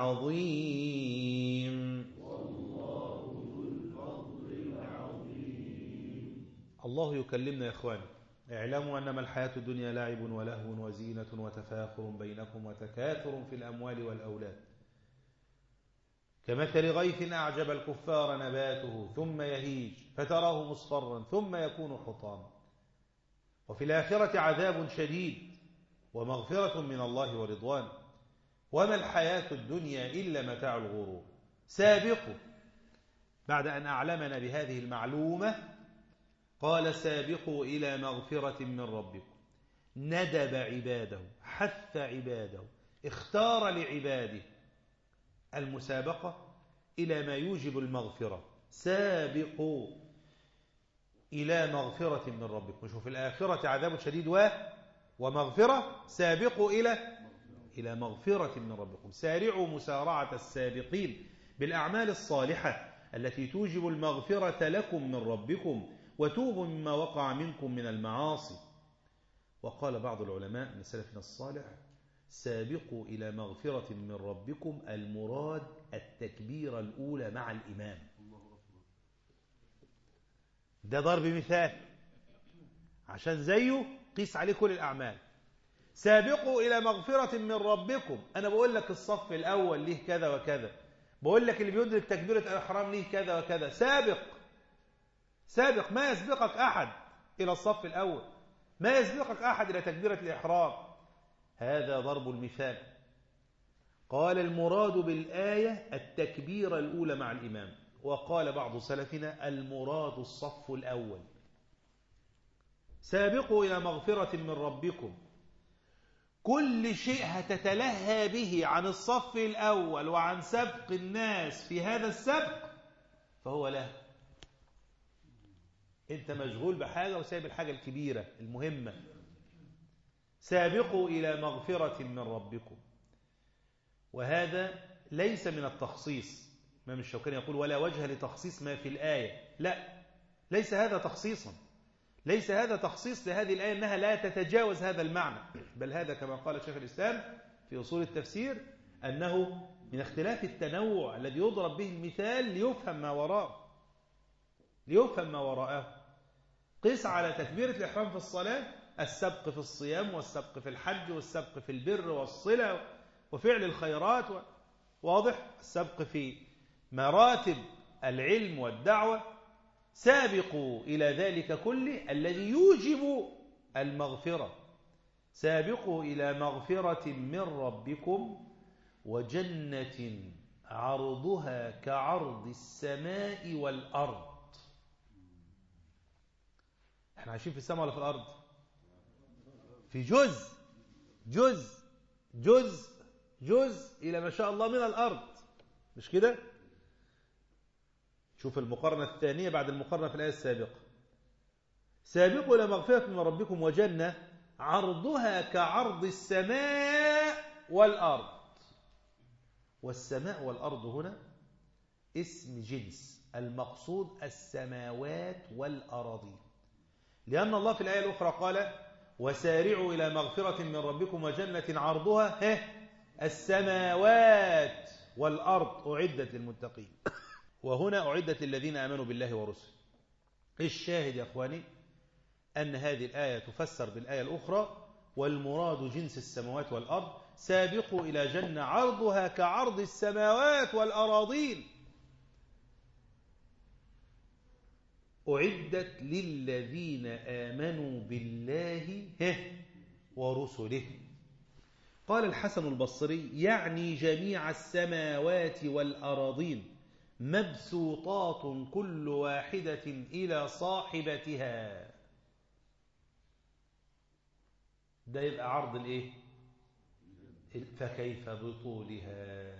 S1: العظيم
S2: والله ذو الفضل العظيم
S1: الله يكلمنا يا إخواني اعلموا أنما الحياة الدنيا لعب ولهو وزينة وتفاخر بينكم وتكاثر في الأموال والأولاد كمثل غيث أعجب الكفار نباته ثم يهيج فتراه مصفرا ثم يكون حطاما وفي الآخرة عذاب شديد ومغفرة من الله ورضوان وما الحياة الدنيا إلا متاع الغرور سابقوا بعد أن أعلمنا بهذه المعلومة قال سابقوا إلى مغفرة من ربكم ندب عباده حث عباده اختار لعباده المسابقة إلى ما يوجب المغفرة سابقوا إلى مغفرة من ربكم شوف الآخرة عذاب شديد و ومغفرة سابقوا إلى إلى مغفرة من ربكم سارعوا مسارعة السابقين بالأعمال الصالحة التي توجب المغفرة لكم من ربكم وتوبوا مما وقع منكم من المعاصي وقال بعض العلماء من سلفنا الصالح سابقوا إلى مغفرة من ربكم المراد التكبيرة الأولى مع الإمام ده ضرب مثال عشان زيه قيس عليه كل الأعمال سابقوا إلى مغفرة من ربكم أنا بقول لك الصف الأول ليه كذا وكذا بقول لك اللي بيدرك تكبيرة الإحرام ليه كذا وكذا سابق سابق ما يسبقك أحد إلى الصف الأول ما يسبقك أحد إلى تكبيرة الإحرام هذا ضرب المثال قال المراد بالآية التكبيرة الأولى مع الإمام وقال بعض سلفنا المراد الصف الأول سابقوا إلى مغفرة من ربكم كل شيء هتتلهى به عن الصف الأول وعن سبق الناس في هذا السبق فهو له انت مشغول بحاجة وسايب الحاجة الكبيرة المهمة سابقوا إلى مغفرة من ربكم وهذا ليس من التخصيص امام الشوكاني يقول ولا وجه لتخصيص ما في الآية لا ليس هذا تخصيصا ليس هذا تخصيص لهذه الآية أنها لا تتجاوز هذا المعنى بل هذا كما قال شيخ الإسلام في أصول التفسير أنه من اختلاف التنوع الذي يضرب به المثال ليفهم ما وراءه ليفهم ما وراءه قس على تكبيرة الإحرام في الصلاة السبق في الصيام والسبق في الحج والسبق في البر والصلة وفعل الخيرات واضح السبق في مراتب العلم والدعوة سابقوا إلى ذلك كله الذي يوجب المغفرة سابقوا إلى مغفرة من ربكم وجنة عرضها كعرض السماء والأرض احنا عايشين في السماء ولا في الأرض في جزء جزء جزء جزء إلى ما شاء الله من الأرض مش كده شوف المقارنة الثانية بعد المقارنة في الآية السابقة سابقوا إلى مغفرة من ربكم وجنة عرضها كعرض السماء والأرض والسماء والأرض هنا اسم جنس المقصود السماوات والأراضين لأن الله في الآية الأخرى قال وسارعوا إلى مغفرة من ربكم وجنة عرضها هه السماوات والأرض أعدت للمتقين وهنا أعدت للذين آمنوا بالله ورسله الشاهد يا أخواني أن هذه الآية تفسر بالآية الأخرى والمراد جنس السماوات والأرض سابقوا إلى جنة عرضها كعرض السماوات والأراضين أعدت للذين آمنوا بالله ورسله قال الحسن البصري يعني جميع السماوات والأراضين مبسوطات كل واحدة إلى صاحبتها ده يبقى عرض الايه فكيف بطولها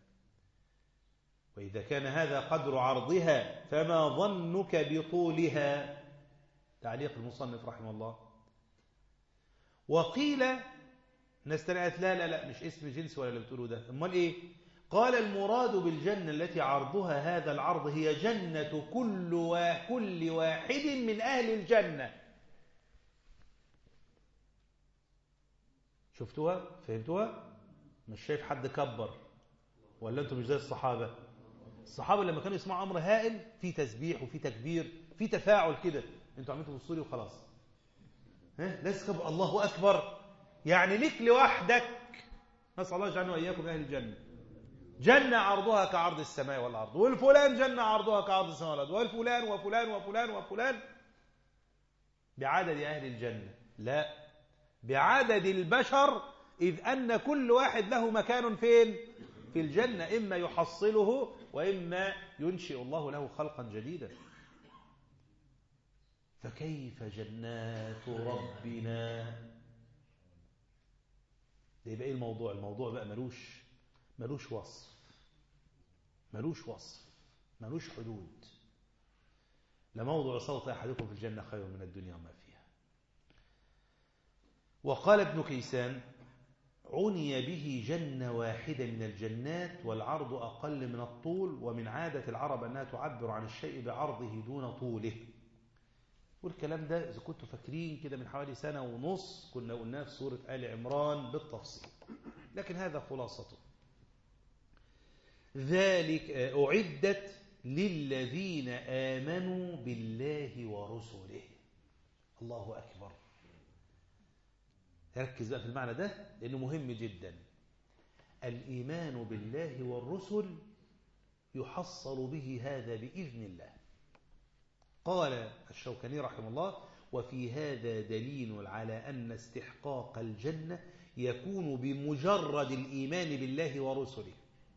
S1: وإذا كان هذا قدر عرضها فما ظنك بطولها تعليق المصنف رحمه الله وقيل نسترعت لا لا لا مش اسم جنس ولا اللي بتقولوا ده امال ايه قال المراد بالجنة التي عرضها هذا العرض هي جنة كل وكل واحد من أهل الجنة شفتوها فهمتوها مش شايف حد كبر ولا انتم مش زي الصحابة الصحابة لما كانوا يسمعوا أمر هائل في تسبيح وفي تكبير في تفاعل كده انتوا عملتوا بالصوري وخلاص ها ناس كبر الله أكبر يعني ليك لوحدك نسأل الله يجعلنا وإياكم أهل الجنة جنة عرضها كعرض السماء والأرض والفلان جنة عرضها كعرض السماء والأرض والفلان وفلان وفلان وفلان بعدد أهل الجنة لا بعدد البشر إذ أن كل واحد له مكان فين في الجنة إما يحصله وإما ينشئ الله له خلقا جديدا فكيف جنات ربنا ده يبقى ايه الموضوع الموضوع بقى ملوش ملوش وصف ملوش وصف ملوش حدود لموضع صوت أحدكم في الجنة خير من الدنيا وما فيها وقال ابن كيسان عني به جنة واحدة من الجنات والعرض أقل من الطول ومن عادة العرب أنها تعبر عن الشيء بعرضه دون طوله والكلام ده إذا كنتوا فاكرين كده من حوالي سنة ونص كنا قلناه في سورة آل عمران بالتفصيل لكن هذا خلاصته ذلك أعدت للذين آمنوا بالله ورسله الله أكبر ركز بقى في المعنى ده لأنه مهم جدا الإيمان بالله والرسل يحصل به هذا بإذن الله قال الشوكاني رحمه الله وفي هذا دليل على أن استحقاق الجنة يكون بمجرد الإيمان بالله ورسله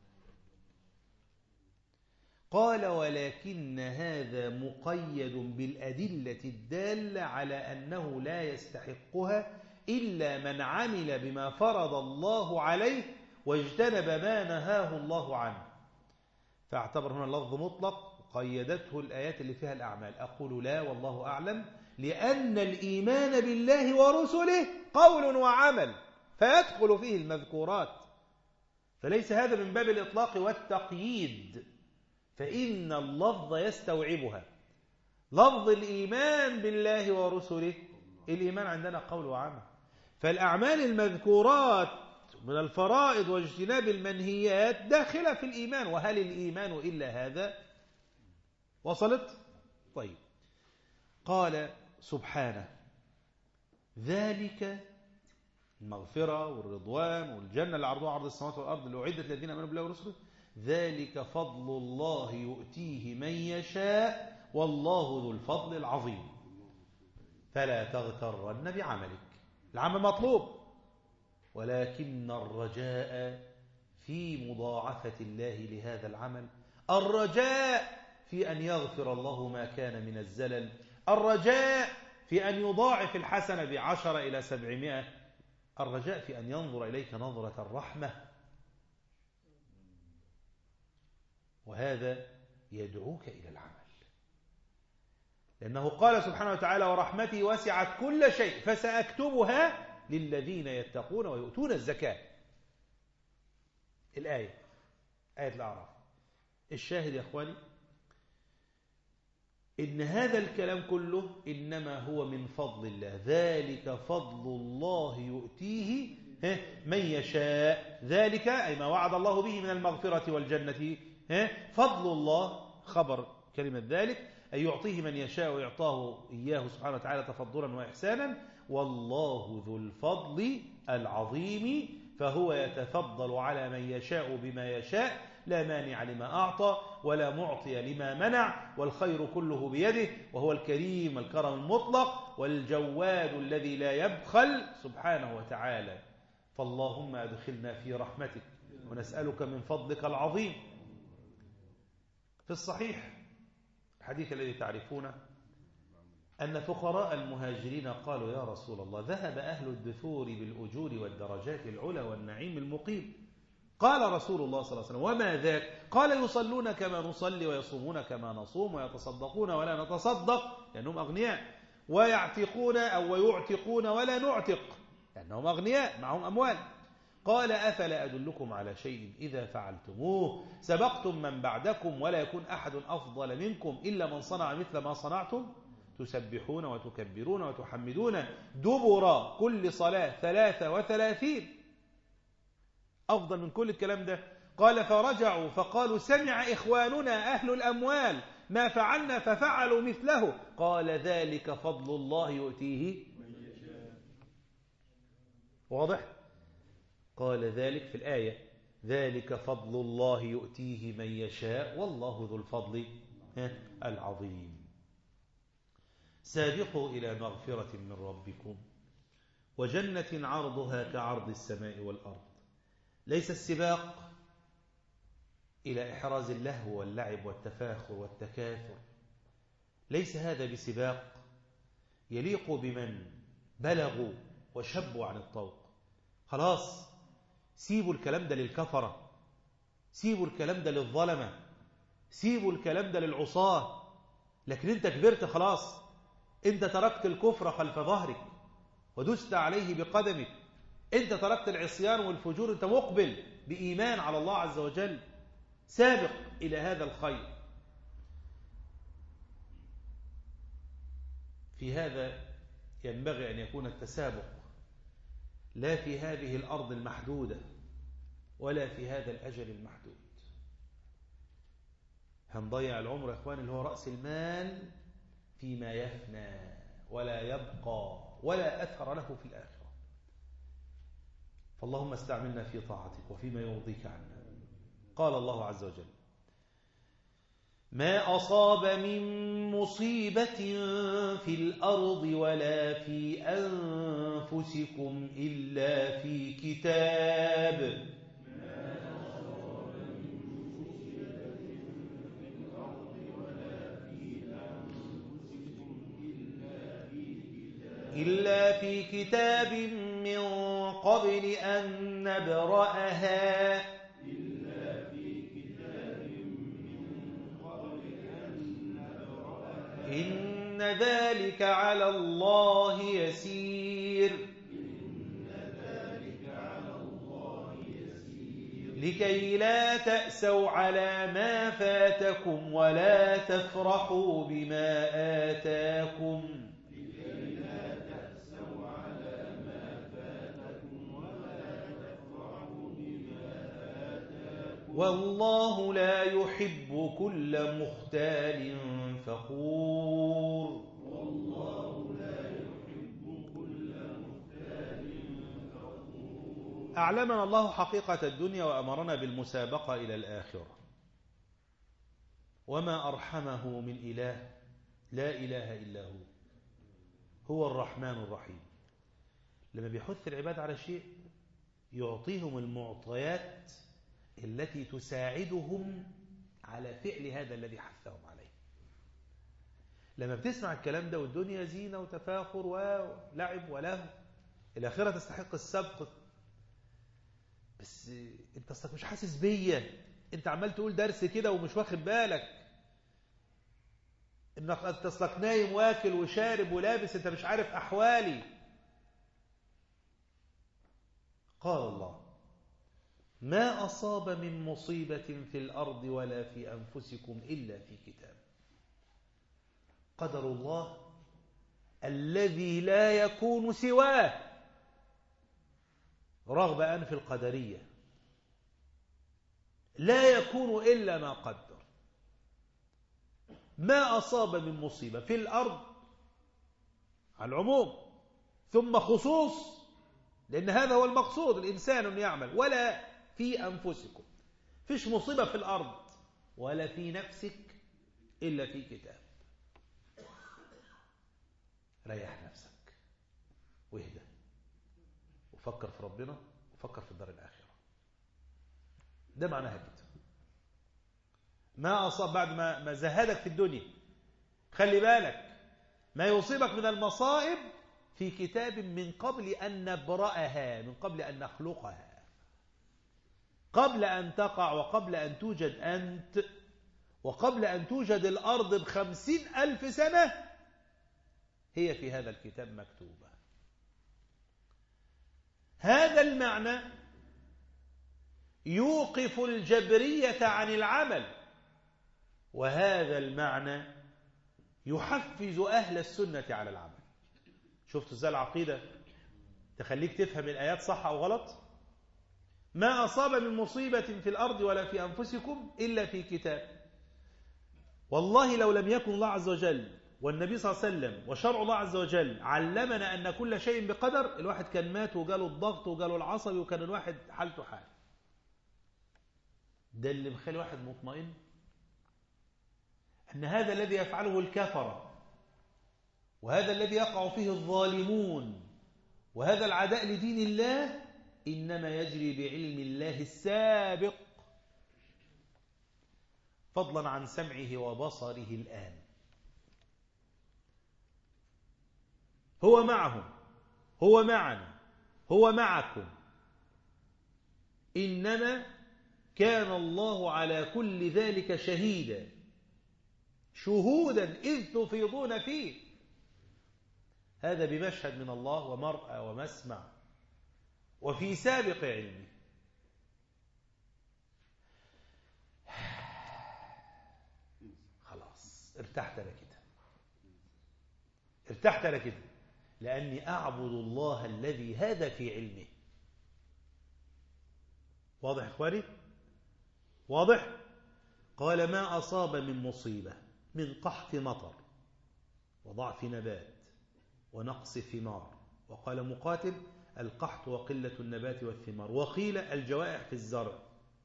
S1: قال ولكن هذا مقيد بالأدلة الدالة على أنه لا يستحقها إلا من عمل بما فرض الله عليه واجتنب ما نهاه الله عنه فاعتبر هنا اللفظ مطلق قيدته الآيات اللي فيها الأعمال أقول لا والله أعلم لأن الإيمان بالله ورسله قول وعمل فيدخل فيه المذكورات فليس هذا من باب الإطلاق والتقييد فإن اللفظ يستوعبها لفظ الإيمان بالله ورسله الإيمان عندنا قول وعمل فالأعمال المذكورات من الفرائض واجتناب المنهيات داخلة في الإيمان وهل الإيمان إلا هذا وصلت طيب قال سبحانه ذلك المغفرة والرضوان والجنة اللي عرضها عرض السماوات والأرض اللي أعدت الذين آمنوا بالله ورسله ذلك فضل الله يؤتيه من يشاء والله ذو الفضل العظيم فلا تغترن بعملك العمل مطلوب ولكن الرجاء في مضاعفة الله لهذا العمل الرجاء في أن يغفر الله ما كان من الزلل الرجاء في أن يضاعف الحسنة بعشر إلى سبعمائة الرجاء في أن ينظر إليك نظرة الرحمة وهذا يدعوك إلى العمل لأنه قال سبحانه وتعالى ورحمتي وسعت كل شيء فسأكتبها للذين يتقون ويؤتون الزكاة الآية آية الأعراف الشاهد يا أخواني إن هذا الكلام كله إنما هو من فضل الله ذلك فضل الله يؤتيه من يشاء ذلك أي ما وعد الله به من المغفرة والجنة فضل الله خبر كلمة ذلك أي يعطيه من يشاء ويعطاه إياه سبحانه وتعالى تفضلا وإحسانا والله ذو الفضل العظيم فهو يتفضل على من يشاء بما يشاء لا مانع لما أعطى ولا معطي لما منع والخير كله بيده وهو الكريم الكرم المطلق والجواد الذي لا يبخل سبحانه وتعالى فاللهم أدخلنا في رحمتك ونسألك من فضلك العظيم في الصحيح الحديث الذي تعرفونه أن فقراء المهاجرين قالوا يا رسول الله ذهب أهل الدثور بالأجور والدرجات العلى والنعيم المقيم قال رسول الله صلى الله عليه وسلم وما ذاك قال يصلون كما نصلي ويصومون كما نصوم ويتصدقون ولا نتصدق لأنهم أغنياء ويعتقون أو ويعتقون ولا نعتق لأنهم أغنياء معهم أموال قال أفلا أدلكم على شيء إذا فعلتموه سبقتم من بعدكم ولا يكون أحد أفضل منكم إلا من صنع مثل ما صنعتم تسبحون وتكبرون وتحمدون دبر كل صلاة ثلاثة وثلاثين أفضل من كل الكلام ده قال فرجعوا فقالوا سمع إخواننا أهل الأموال ما فعلنا ففعلوا مثله قال ذلك فضل الله يؤتيه واضح قال ذلك في الآية ذلك فضل الله يؤتيه من يشاء والله ذو الفضل العظيم سابقوا إلى مغفرة من ربكم وجنة عرضها كعرض السماء والأرض ليس السباق إلى إحراز اللهو واللعب والتفاخر والتكاثر ليس هذا بسباق يليق بمن بلغوا وشبوا عن الطوق خلاص سيبوا الكلام ده للكفرة سيبوا الكلام ده للظلمة سيبوا الكلام ده للعصاة لكن انت كبرت خلاص انت تركت الكفر خلف ظهرك ودست عليه بقدمك انت تركت العصيان والفجور انت مقبل بإيمان على الله عز وجل سابق إلى هذا الخير في هذا ينبغي أن يكون التسابق لا في هذه الأرض المحدودة ولا في هذا الأجل المحدود هنضيع العمر يا إخواني اللي هو رأس المال فيما يفنى ولا يبقى ولا أثر له في الآخرة فاللهم استعملنا في طاعتك وفيما يرضيك عنا قال الله عز وجل ما أصاب من مصيبة في الأرض ولا في أنفسكم إلا في كتاب إلا في كتاب من قبل أن نبرأها
S2: إلا في كتاب من قبل أن نبرأها
S1: إن ذلك على الله يسير
S2: إن ذلك على الله يسير
S1: لكي لا تأسوا على ما فاتكم ولا تفرحوا بما آتاكم
S2: لكي لا تأسوا على ما فاتكم ولا تفرحوا بما آتاكم
S1: والله لا يحب كل مختال فخور
S2: والله لا يحب كل مختال فخور
S1: أعلمنا الله حقيقة الدنيا وأمرنا بالمسابقة إلى الآخرة وما أرحمه من إله لا إله إلا هو هو الرحمن الرحيم لما بيحث العباد على شيء يعطيهم المعطيات التي تساعدهم على فعل هذا الذي حثهم عليه لما بتسمع الكلام ده والدنيا زينة وتفاخر ولعب ولهو الآخرة تستحق السبق بس انت اصلك مش حاسس بيا انت عمال تقول درس كده ومش واخد بالك انك انت اصلك نايم واكل وشارب ولابس انت مش عارف احوالي قال الله ما أصاب من مصيبة في الأرض ولا في أنفسكم إلا في كتاب قدر الله الذي لا يكون سواه رغب أنف القدرية لا يكون إلا ما قدر ما أصاب من مصيبة في الأرض على العموم ثم خصوص لأن هذا هو المقصود الإنسان أن يعمل ولا في أنفسكم فيش مصيبة في الأرض ولا في نفسك إلا في كتاب ريح نفسك واهدى وفكر في ربنا وفكر في الدار الآخرة ده معناها كده ما أصاب بعد ما ما زهدك في الدنيا خلي بالك ما يصيبك من المصائب في كتاب من قبل أن نبرأها من قبل أن نخلقها قبل أن تقع وقبل أن توجد أنت وقبل أن توجد الأرض بخمسين ألف سنة هي في هذا الكتاب مكتوبة هذا المعنى يوقف الجبرية عن العمل وهذا المعنى يحفز أهل السنة على العمل شفت ازاي العقيدة تخليك تفهم الآيات صح أو غلط ما أصاب من مصيبة في الأرض ولا في أنفسكم إلا في كتاب والله لو لم يكن الله عز وجل والنبي صلى الله عليه وسلم وشرع الله عز وجل علمنا أن كل شيء بقدر الواحد كان مات وجاله الضغط وجاله العصبي وكان الواحد حالته حال ده اللي مخلي الواحد مطمئن أن هذا الذي يفعله الكفرة وهذا الذي يقع فيه الظالمون وهذا العداء لدين الله إنما يجري بعلم الله السابق فضلا عن سمعه وبصره الآن هو معهم هو معنا هو معكم إنما كان الله على كل ذلك شهيدا شهودا إذ تفيضون فيه هذا بمشهد من الله ومرأى ومسمع وفي سابق علمه خلاص ارتحت انا كده ارتحت انا كده لاني اعبد الله الذي هذا في علمه واضح يا اخواني واضح قال ما اصاب من مصيبه من قحط مطر وضعف نبات ونقص ثمار وقال مقاتل القحط وقله النبات والثمار وقيل الجوائح في الزرع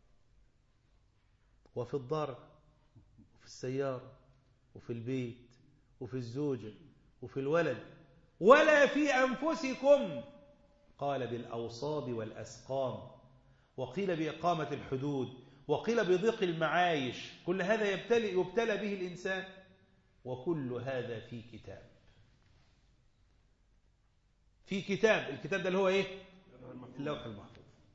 S1: وفي الضرع وفي السيارة وفي البيت وفي الزوجة وفي الولد ولا في أنفسكم قال بالأوصاب والأسقام وقيل بإقامة الحدود وقيل بضيق المعايش كل هذا يبتلي يبتلى به الإنسان وكل هذا في كتاب في كتاب الكتاب ده اللي هو ايه اللوح المحفوظ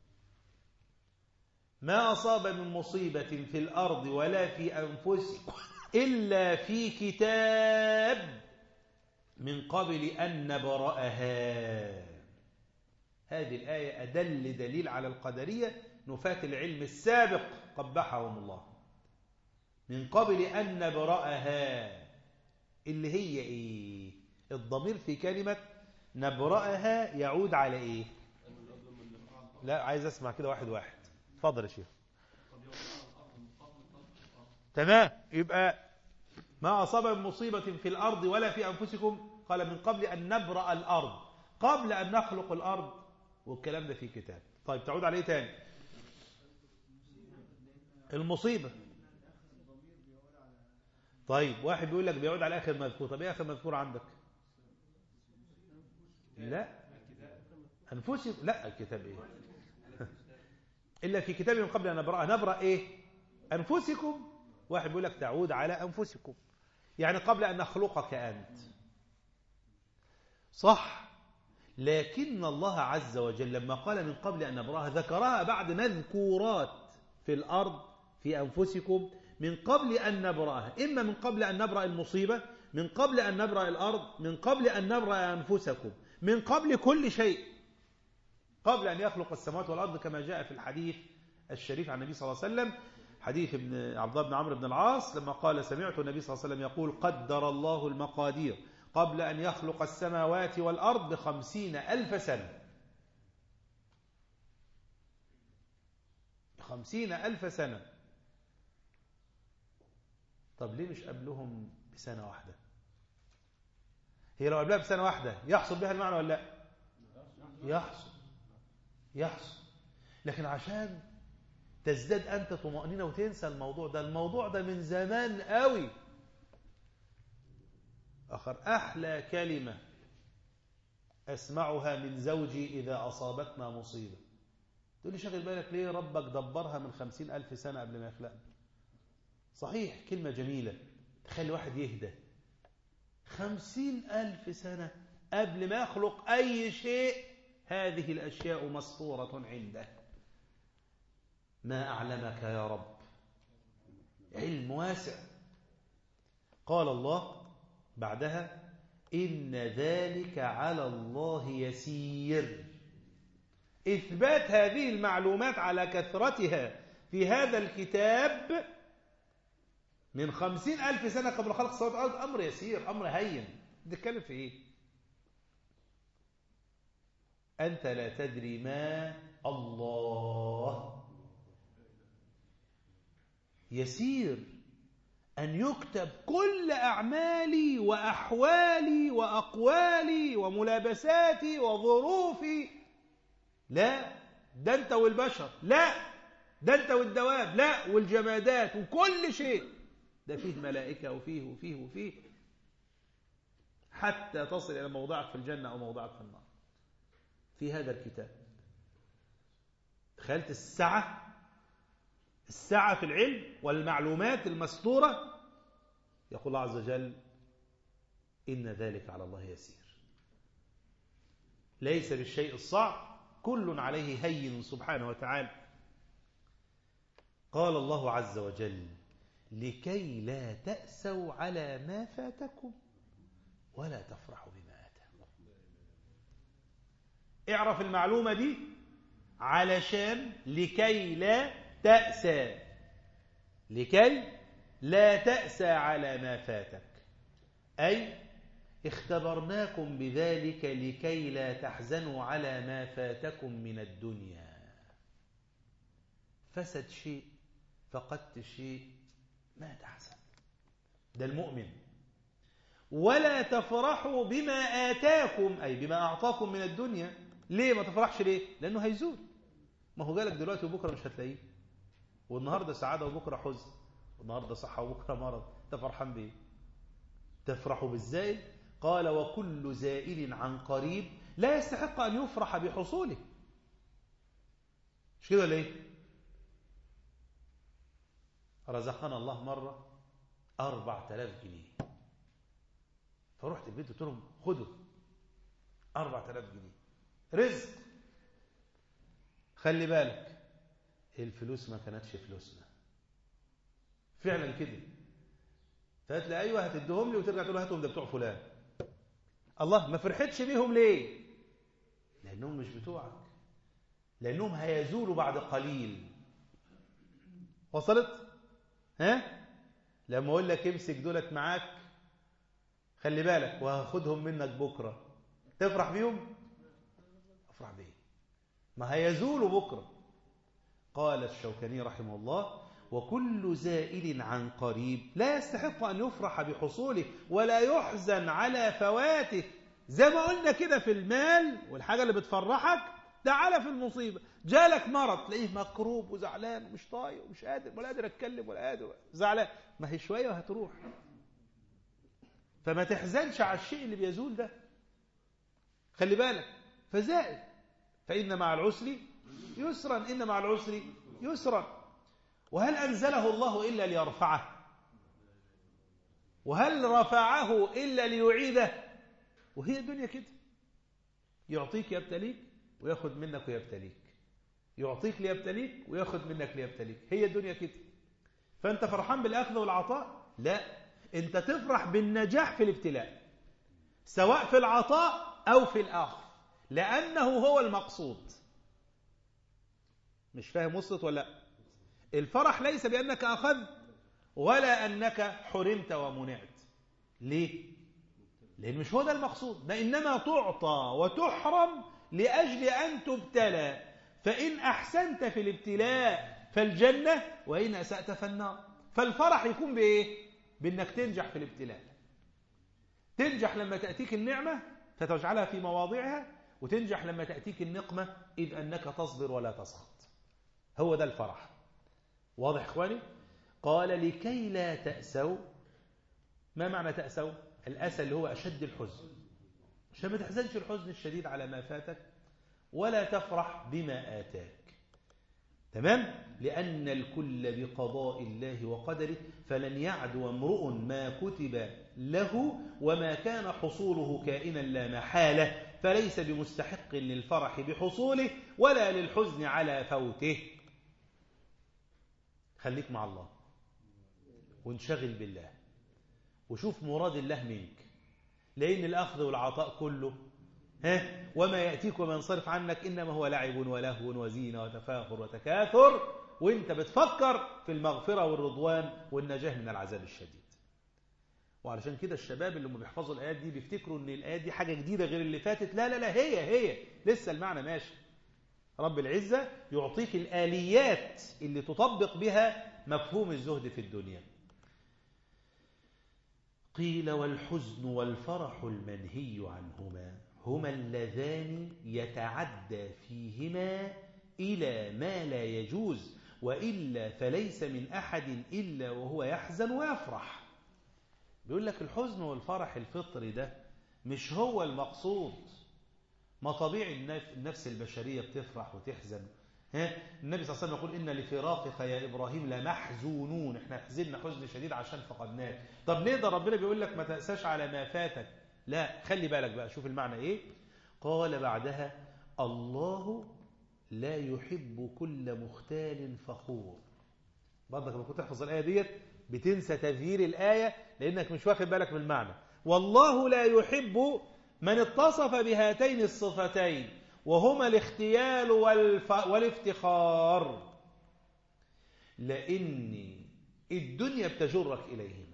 S1: ما أصاب من مصيبة في الأرض ولا في أنفسكم إلا في كتاب من قبل أن نبرأها هذه الآية أدل دليل على القدرية نفاة العلم السابق قبحهم الله من قبل أن نبرأها اللي هي إيه الضمير في كلمة نبرأها يعود على إيه لا عايز أسمع كده واحد واحد اتفضل يا شيخ تمام يبقى ما أصاب من مصيبة في الأرض ولا في أنفسكم قال من قبل أن نبرأ الأرض قبل أن نخلق الأرض والكلام ده في كتاب طيب تعود عليه تاني المصيبة طيب واحد بيقول لك بيعود على آخر مذكور طب إيه آخر مذكور عندك لا أنفسكم لا الكتاب إيه إلا في كتاب من قبل أن نبرأ نبرأ إيه أنفسكم واحد بيقول لك تعود على أنفسكم يعني قبل أن نخلقك أنت صح لكن الله عز وجل لما قال من قبل أن نبرأها ذكرها بعد مذكورات في الأرض في أنفسكم من قبل أن نبرأها إما من قبل أن نبرأ المصيبة من قبل أن نبرأ الأرض من قبل أن نبرأ أنفسكم من قبل كل شيء قبل أن يخلق السماوات والأرض كما جاء في الحديث الشريف عن النبي صلى الله عليه وسلم حديث ابن عبد الله بن عمرو بن العاص لما قال سمعت النبي صلى الله عليه وسلم يقول قدر الله المقادير قبل أن يخلق السماوات والأرض بخمسين ألف سنة خمسين ألف سنة طب ليه مش قبلهم بسنة واحدة هي لو قبلها بسنة واحدة يحصل بها المعنى ولا لا يحصل يحصل لكن عشان تزداد أنت طمأنينة وتنسى الموضوع ده الموضوع ده من زمان قوي آخر أحلى كلمة أسمعها من زوجي إذا أصابتنا مصيبة تقول لي شغل بالك ليه ربك دبرها من خمسين ألف سنة قبل ما يخلقنا صحيح كلمة جميلة تخلي واحد يهدى خمسين ألف سنة قبل ما يخلق أي شيء هذه الأشياء مسطورة عنده ما أعلمك يا رب علم واسع قال الله بعدها إن ذلك على الله يسير إثبات هذه المعلومات على كثرتها في هذا الكتاب من خمسين ألف سنة قبل خلق السماوات والأرض أمر يسير أمر هين تتكلم في إيه أنت لا تدري ما الله يسير أن يكتب كل أعمالي وأحوالي وأقوالي وملابساتي وظروفي لا ده أنت والبشر لا ده أنت والدواب لا والجمادات وكل شيء ده فيه ملائكة وفيه وفيه وفيه حتى تصل إلى موضعك في الجنة أو موضعك في النار في هذا الكتاب تخيلت السعة السعة في العلم والمعلومات المستورة يقول الله عز وجل إن ذلك على الله يسير ليس بالشيء الصعب كل عليه هين سبحانه وتعالى قال الله عز وجل لكي لا تأسوا على ما فاتكم ولا تفرحوا بما آتاكم اعرف المعلومة دي علشان لكي لا تأسى لكي لا تأسى على ما فاتك أي اختبرناكم بذلك لكي لا تحزنوا على ما فاتكم من الدنيا فسد شيء فقدت شيء ما تحزن ده المؤمن ولا تفرحوا بما آتاكم أي بما أعطاكم من الدنيا ليه ما تفرحش ليه لأنه هيزول ما هو جالك دلوقتي وبكرة مش هتلاقيه والنهاردة سعادة وبكرة حزن والنهاردة صحة وبكرة مرض انت فرحان بيه تفرح بالزائد قال وكل زائل عن قريب لا يستحق أن يفرح بحصوله مش كده ليه رزقنا الله مرة أربع تلاف جنيه فرحت البيت قلت لهم خدوا أربع تلاف جنيه رزق خلي بالك الفلوس ما كانتش فلوسنا فعلا كده فقالت لي ايوه هتديهم لي وترجع تقول هاتهم ده بتوع فلان الله ما فرحتش بيهم ليه لانهم مش بتوعك لانهم هيزولوا بعد قليل وصلت ها لما اقول لك امسك دولت معاك خلي بالك وهاخدهم منك بكره تفرح بيهم افرح بيه ما هيزولوا بكره قال الشوكاني رحمه الله وكل زائل عن قريب لا يستحق أن يفرح بحصوله ولا يحزن على فواته زي ما قلنا كده في المال والحاجة اللي بتفرحك تعالى في المصيبة جالك مرض تلاقيه مكروب وزعلان ومش طايق ومش قادر ولا قادر اتكلم ولا قادر زعلان ما هي شوية وهتروح فما تحزنش على الشيء اللي بيزول ده خلي بالك فزائل فإن مع العسر يسرا إن مع العسر يسرا وهل أنزله الله إلا ليرفعه وهل رفعه إلا ليعيده وهي الدنيا كده يعطيك يبتليك وياخد منك ويبتليك يعطيك ليبتليك وياخد منك ليبتليك هي الدنيا كده فأنت فرحان بالأخذ والعطاء لا أنت تفرح بالنجاح في الابتلاء سواء في العطاء أو في الآخر لأنه هو المقصود مش فاهم وصلت ولا لا الفرح ليس بأنك أخذت ولا أنك حرمت ومنعت ليه؟ لأن مش هو ده المقصود ده إنما تعطى وتحرم لأجل أن تبتلى فإن أحسنت في الابتلاء فالجنة وإن أسأت فالنار فالفرح يكون بإيه؟ بأنك تنجح في الابتلاء تنجح لما تأتيك النعمة فتجعلها في مواضعها وتنجح لما تأتيك النقمة إذ أنك تصبر ولا تسخط هو ده الفرح واضح إخواني قال لكي لا تأسوا ما معنى تأسوا الأسى اللي هو أشد الحزن عشان ما تحزنش الحزن الشديد على ما فاتك ولا تفرح بما آتاك تمام لأن الكل بقضاء الله وقدره فلن يعدو امرؤ ما كتب له وما كان حصوله كائنا لا محالة فليس بمستحق للفرح بحصوله ولا للحزن على فوته خليك مع الله وانشغل بالله وشوف مراد الله منك لأن الأخذ والعطاء كله ها وما يأتيك وما ينصرف عنك إنما هو لعب ولهو وزينة وتفاخر وتكاثر وانت بتفكر في المغفرة والرضوان والنجاة من العذاب الشديد وعلشان كده الشباب اللي هم بيحفظوا الآيات دي بيفتكروا ان الآيات دي حاجة جديدة غير اللي فاتت لا لا لا هي هي لسه المعنى ماشي رب العزة يعطيك الآليات اللي تطبق بها مفهوم الزهد في الدنيا قيل والحزن والفرح المنهي عنهما هما اللذان يتعدى فيهما إلى ما لا يجوز وإلا فليس من أحد إلا وهو يحزن ويفرح بيقول لك الحزن والفرح الفطري ده مش هو المقصود ما طبيعي النفس البشرية بتفرح وتحزن ها النبي صلى الله عليه وسلم يقول إن لفراقك يا إبراهيم لمحزونون احنا حزننا حزن شديد عشان فقدناك طب نقدر ربنا بيقول لك ما تأساش على ما فاتك لا خلي بالك بقى شوف المعنى إيه قال بعدها الله لا يحب كل مختال فخور برضك لما كنت تحفظ الآية ديت بتنسى تذيير الآية لأنك مش واخد بالك من المعنى والله لا يحب من اتصف بهاتين الصفتين وهما الاختيال والف... والافتخار لأن الدنيا بتجرك إليهما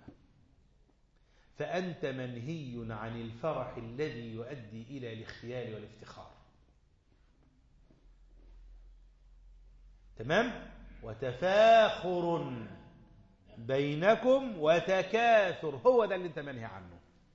S1: فأنت منهي عن الفرح الذي يؤدي إلى الاختيال والافتخار تمام وتفاخر بينكم وتكاثر هو ده اللي انت منهي عنه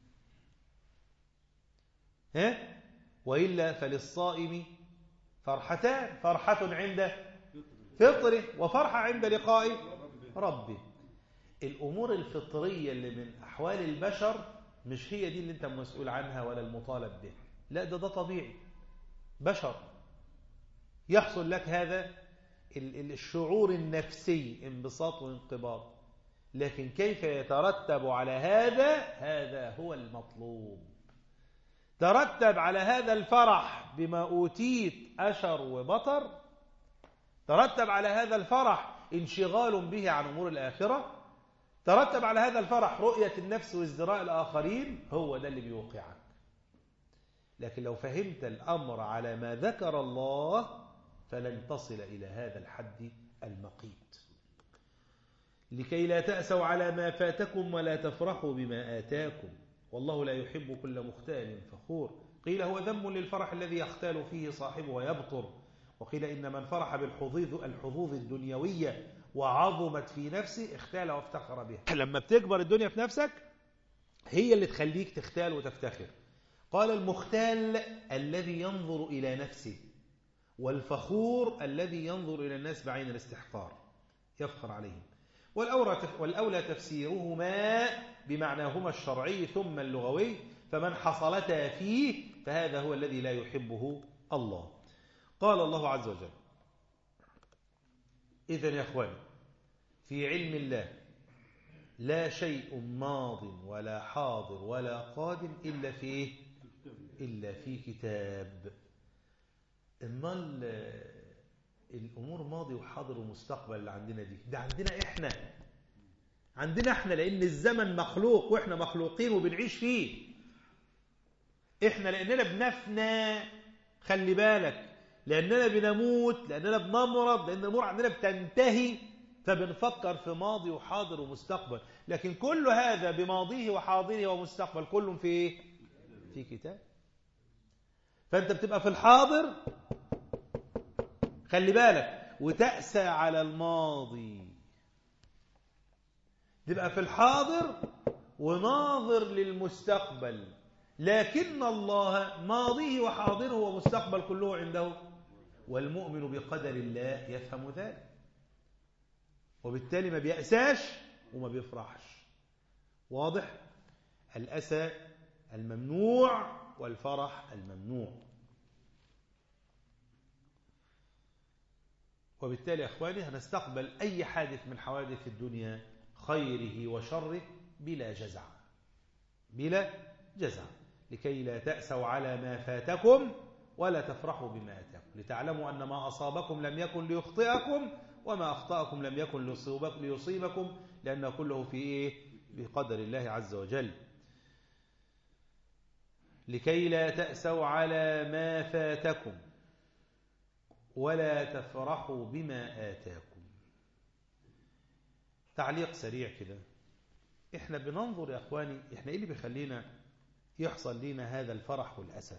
S1: ها وإلا فللصائم فرحتان فرحة عند فطره وفرحة عند لقاء ربه الأمور الفطرية اللي من أحوال البشر مش هي دي اللي أنت مسؤول عنها ولا المطالب به لا ده ده طبيعي بشر يحصل لك هذا الشعور النفسي انبساط وانقباض لكن كيف يترتب على هذا هذا هو المطلوب ترتب على هذا الفرح بما أوتيت أشر وبطر ترتب على هذا الفرح انشغال به عن أمور الآخرة ترتب على هذا الفرح رؤية النفس وازدراء الآخرين هو ده اللي بيوقعك لكن لو فهمت الأمر على ما ذكر الله فلن تصل إلى هذا الحد المقيت لكي لا تأسوا على ما فاتكم ولا تفرحوا بما آتاكم والله لا يحب كل مختال فخور قيل هو ذم للفرح الذي يختال فيه صاحبه ويبطر وقيل إن من فرح بالحظوظ الحظوظ الدنيوية وعظمت في نفسه اختال وافتخر بها لما بتكبر الدنيا في نفسك هي اللي تخليك تختال وتفتخر قال المختال الذي ينظر إلى نفسه والفخور الذي ينظر إلى الناس بعين الاستحقار يفخر عليهم والأولى تفسيرهما بمعناهما الشرعي ثم اللغوي فمن حصلتا فيه فهذا هو الذي لا يحبه الله قال الله عز وجل إذن يا أخواني في علم الله لا شيء ماض ولا حاضر ولا قادم إلا في إلا في كتاب امال الامور ماضي وحاضر ومستقبل اللي عندنا دي ده عندنا احنا عندنا احنا لان الزمن مخلوق واحنا مخلوقين وبنعيش فيه احنا لاننا بنفنى خلي بالك لاننا بنموت لاننا بنمرض لان الامور عندنا بتنتهي فبنفكر في ماضي وحاضر ومستقبل لكن كل هذا بماضيه وحاضره ومستقبل كلهم في ايه في كتاب فانت بتبقى في الحاضر خلي بالك وتأسى على الماضي تبقى في الحاضر وناظر للمستقبل لكن الله ماضيه وحاضره ومستقبل كله عنده والمؤمن بقدر الله يفهم ذلك وبالتالي ما بيأساش وما بيفرحش واضح الأسى الممنوع والفرح الممنوع وبالتالي يا أخواني هنستقبل أي حادث من حوادث الدنيا خيره وشره بلا جزع بلا جزع لكي لا تأسوا على ما فاتكم ولا تفرحوا بما أتاكم لتعلموا أن ما أصابكم لم يكن ليخطئكم وما أخطأكم لم يكن ليصيبكم لأن كله في إيه بقدر الله عز وجل لكي لا تأسوا على ما فاتكم ولا تفرحوا بما آتاكم تعليق سريع كده احنا بننظر يا اخواني احنا ايه اللي بيخلينا يحصل لنا هذا الفرح والأسى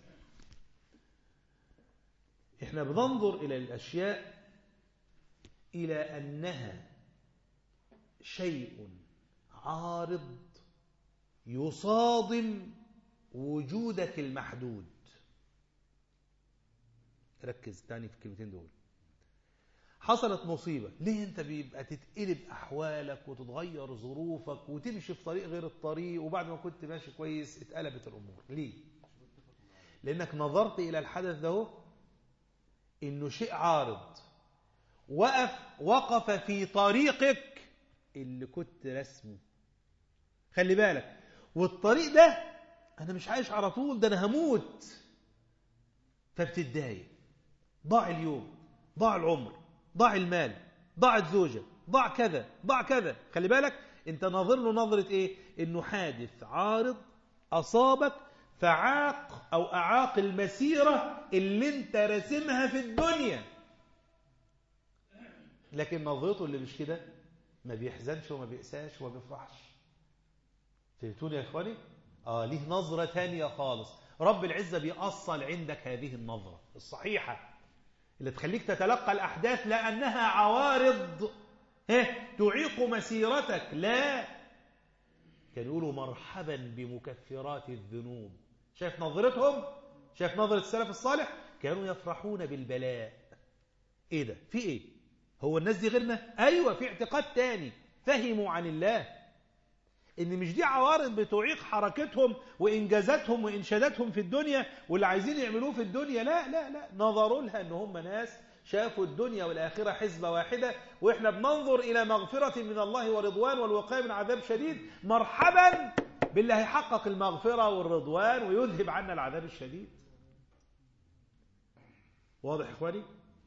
S1: احنا بننظر إلى الأشياء إلى أنها شيء عارض يصادم وجودك المحدود ركز تاني في الكلمتين دول حصلت مصيبة ليه انت بيبقى تتقلب أحوالك وتتغير ظروفك وتمشي في طريق غير الطريق وبعد ما كنت ماشي كويس اتقلبت الأمور ليه لأنك نظرت إلى الحدث ده إنه شيء عارض وقف وقف في طريقك اللي كنت رسمه خلي بالك والطريق ده أنا مش عايش على طول ده أنا هموت فبتتضايق ضاع اليوم ضاع العمر ضاع المال ضاعت زوجة ضاع كذا ضاع كذا خلي بالك انت ناظر له نظرة ايه انه حادث عارض اصابك فعاق او اعاق المسيرة اللي انت راسمها في الدنيا لكن نظرته اللي مش كده ما بيحزنش وما بيأساش وما بيفرحش فهمتوني يا اخواني اه ليه نظرة تانية خالص رب العزة بيأصل عندك هذه النظرة الصحيحة اللي تخليك تتلقى الأحداث لأنها عوارض تعيق مسيرتك لا كانوا يقولوا مرحبا بمكفرات الذنوب شايف نظرتهم شايف نظرة السلف الصالح كانوا يفرحون بالبلاء ايه ده في ايه هو الناس دي غيرنا ايوه في اعتقاد تاني فهموا عن الله ان مش دي عوارض بتعيق حركتهم وانجازاتهم وانشاداتهم في الدنيا واللي عايزين يعملوه في الدنيا لا لا لا نظروا لها ان هم ناس شافوا الدنيا والآخرة حزبة واحدة وإحنا بننظر إلى مغفرة من الله ورضوان والوقاية من عذاب شديد مرحبا باللي هيحقق المغفرة والرضوان ويذهب عنا العذاب الشديد واضح إخواني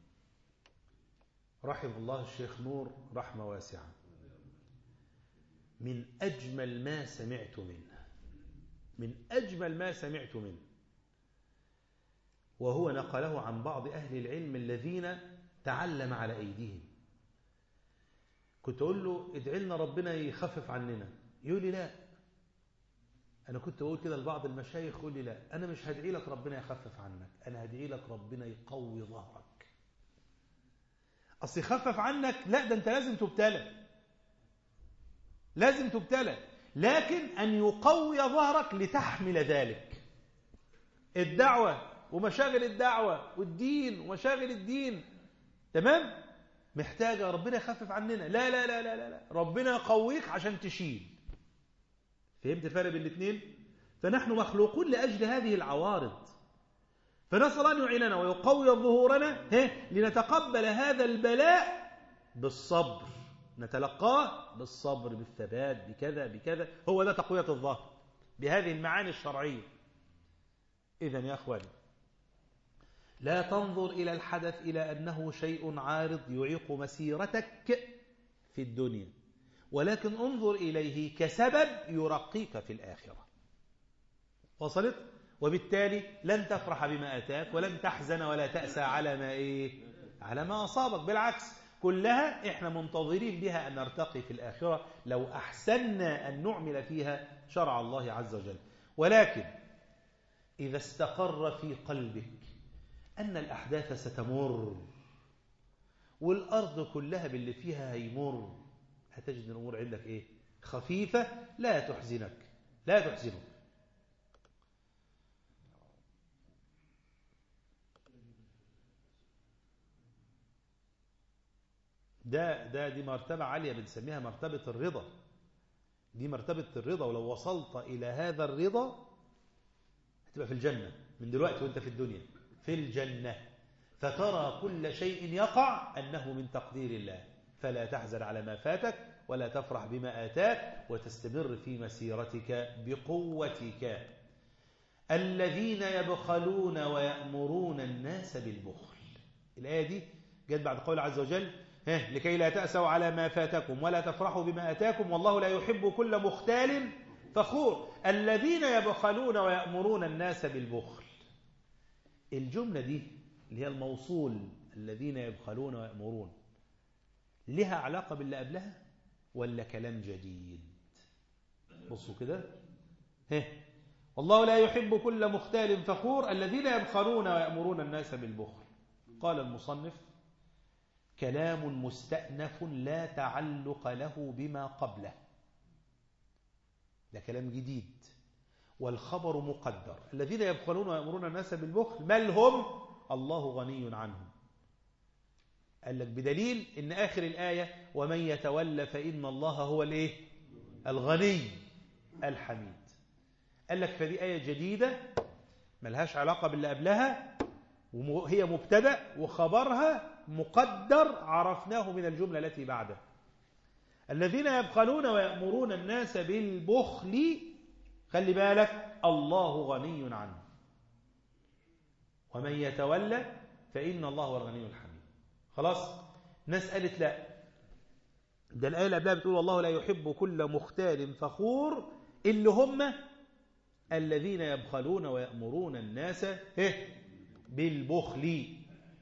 S1: رحم الله الشيخ نور رحمة واسعة من أجمل ما سمعت منه من أجمل ما سمعت منه وهو نقله عن بعض أهل العلم الذين تعلم على أيديهم كنت أقول له ادعي لنا ربنا يخفف عننا يقول لي لا أنا كنت أقول كده لبعض المشايخ يقول لي لا أنا مش هدعي لك ربنا يخفف عنك أنا هدعي لك ربنا يقوي ظهرك أصل يخفف عنك لا ده أنت لازم تبتلى لازم تبتلى لكن أن يقوي ظهرك لتحمل ذلك الدعوة ومشاغل الدعوة والدين ومشاغل الدين تمام محتاجة ربنا يخفف عننا لا لا لا لا لا ربنا يقويك عشان تشيل فهمت الفرق بين الاثنين فنحن مخلوقون لأجل هذه العوارض فنسأل أن يعيننا ويقوي ظهورنا لنتقبل هذا البلاء بالصبر نتلقاه بالصبر بالثبات بكذا بكذا هو ده تقوية الظهر بهذه المعاني الشرعية إذا يا أخواني لا تنظر إلى الحدث إلى أنه شيء عارض يعيق مسيرتك في الدنيا ولكن انظر إليه كسبب يرقيك في الآخرة وصلت؟ وبالتالي لن تفرح بما أتاك ولن تحزن ولا تأسى على ما إيه؟ على ما أصابك بالعكس كلها إحنا منتظرين بها أن نرتقي في الآخرة لو أحسننا أن نعمل فيها شرع الله عز وجل ولكن إذا استقر في قلبك أن الأحداث ستمر والأرض كلها باللي فيها هيمر هتجد الأمور عندك إيه خفيفة لا تحزنك لا تحزنك ده ده دي مرتبة عالية بنسميها مرتبة الرضا دي مرتبة الرضا ولو وصلت إلى هذا الرضا هتبقى في الجنة من دلوقتي وانت في الدنيا في الجنة فترى كل شيء يقع أنه من تقدير الله فلا تحزن على ما فاتك ولا تفرح بما آتاك وتستمر في مسيرتك بقوتك الذين يبخلون ويأمرون الناس بالبخل الآية دي جت بعد قول عز وجل لكي لا تأسوا على ما فاتكم ولا تفرحوا بما أتاكم والله لا يحب كل مختال فخور الذين يبخلون ويأمرون الناس بالبخل الجملة دي اللي هي الموصول الذين يبخلون ويأمرون لها علاقة باللي قبلها ولا كلام جديد بصوا كده ها والله لا يحب كل مختال فخور الذين يبخلون ويأمرون الناس بالبخل قال المصنف كلام مستأنف لا تعلق له بما قبله ده كلام جديد والخبر مقدر الذين يبخلون ويأمرون الناس بالبخل بل هم الله غني عنهم قال لك بدليل ان آخر الآية ومن يتولى فإن الله هو الايه الغني الحميد قال لك فدي آية جديدة ملهاش علاقة باللي قبلها وهي مبتدأ وخبرها مقدر عرفناه من الجملة التي بعده الذين يبخلون ويأمرون الناس بالبخل خلي بالك الله غني عنه ومن يتولى فإن الله هو الغني الحميد خلاص ناس قالت لا ده الآية اللي قبلها بتقول والله لا يحب كل مختال فخور اللي هم الذين يبخلون ويأمرون الناس إيه؟ بالبخل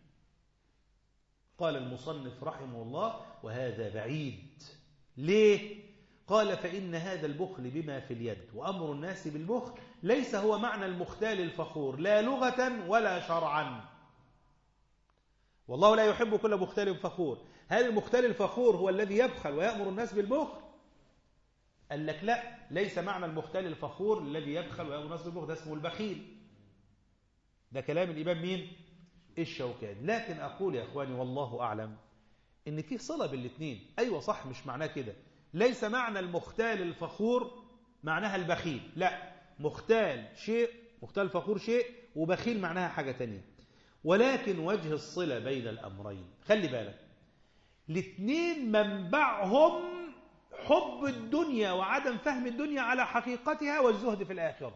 S1: قال المصنف رحمه الله وهذا بعيد ليه؟ قال فإن هذا البخل بما في اليد وأمر الناس بالبخل ليس هو معنى المختال الفخور لا لغة ولا شرعا والله لا يحب كل مختال فخور هل المختال الفخور هو الذي يبخل ويأمر الناس بالبخل قال لك لا ليس معنى المختال الفخور الذي يبخل ويأمر الناس بالبخل ده اسمه البخيل ده كلام الإمام مين الشوكاني لكن أقول يا أخواني والله أعلم إن في صلة بالاثنين أيوة صح مش معناه كده ليس معنى المختال الفخور معناها البخيل لا مختال شيء مختال فخور شيء وبخيل معناها حاجة تانية ولكن وجه الصلة بين الأمرين خلي بالك الاثنين منبعهم حب الدنيا وعدم فهم الدنيا على حقيقتها والزهد في الآخرة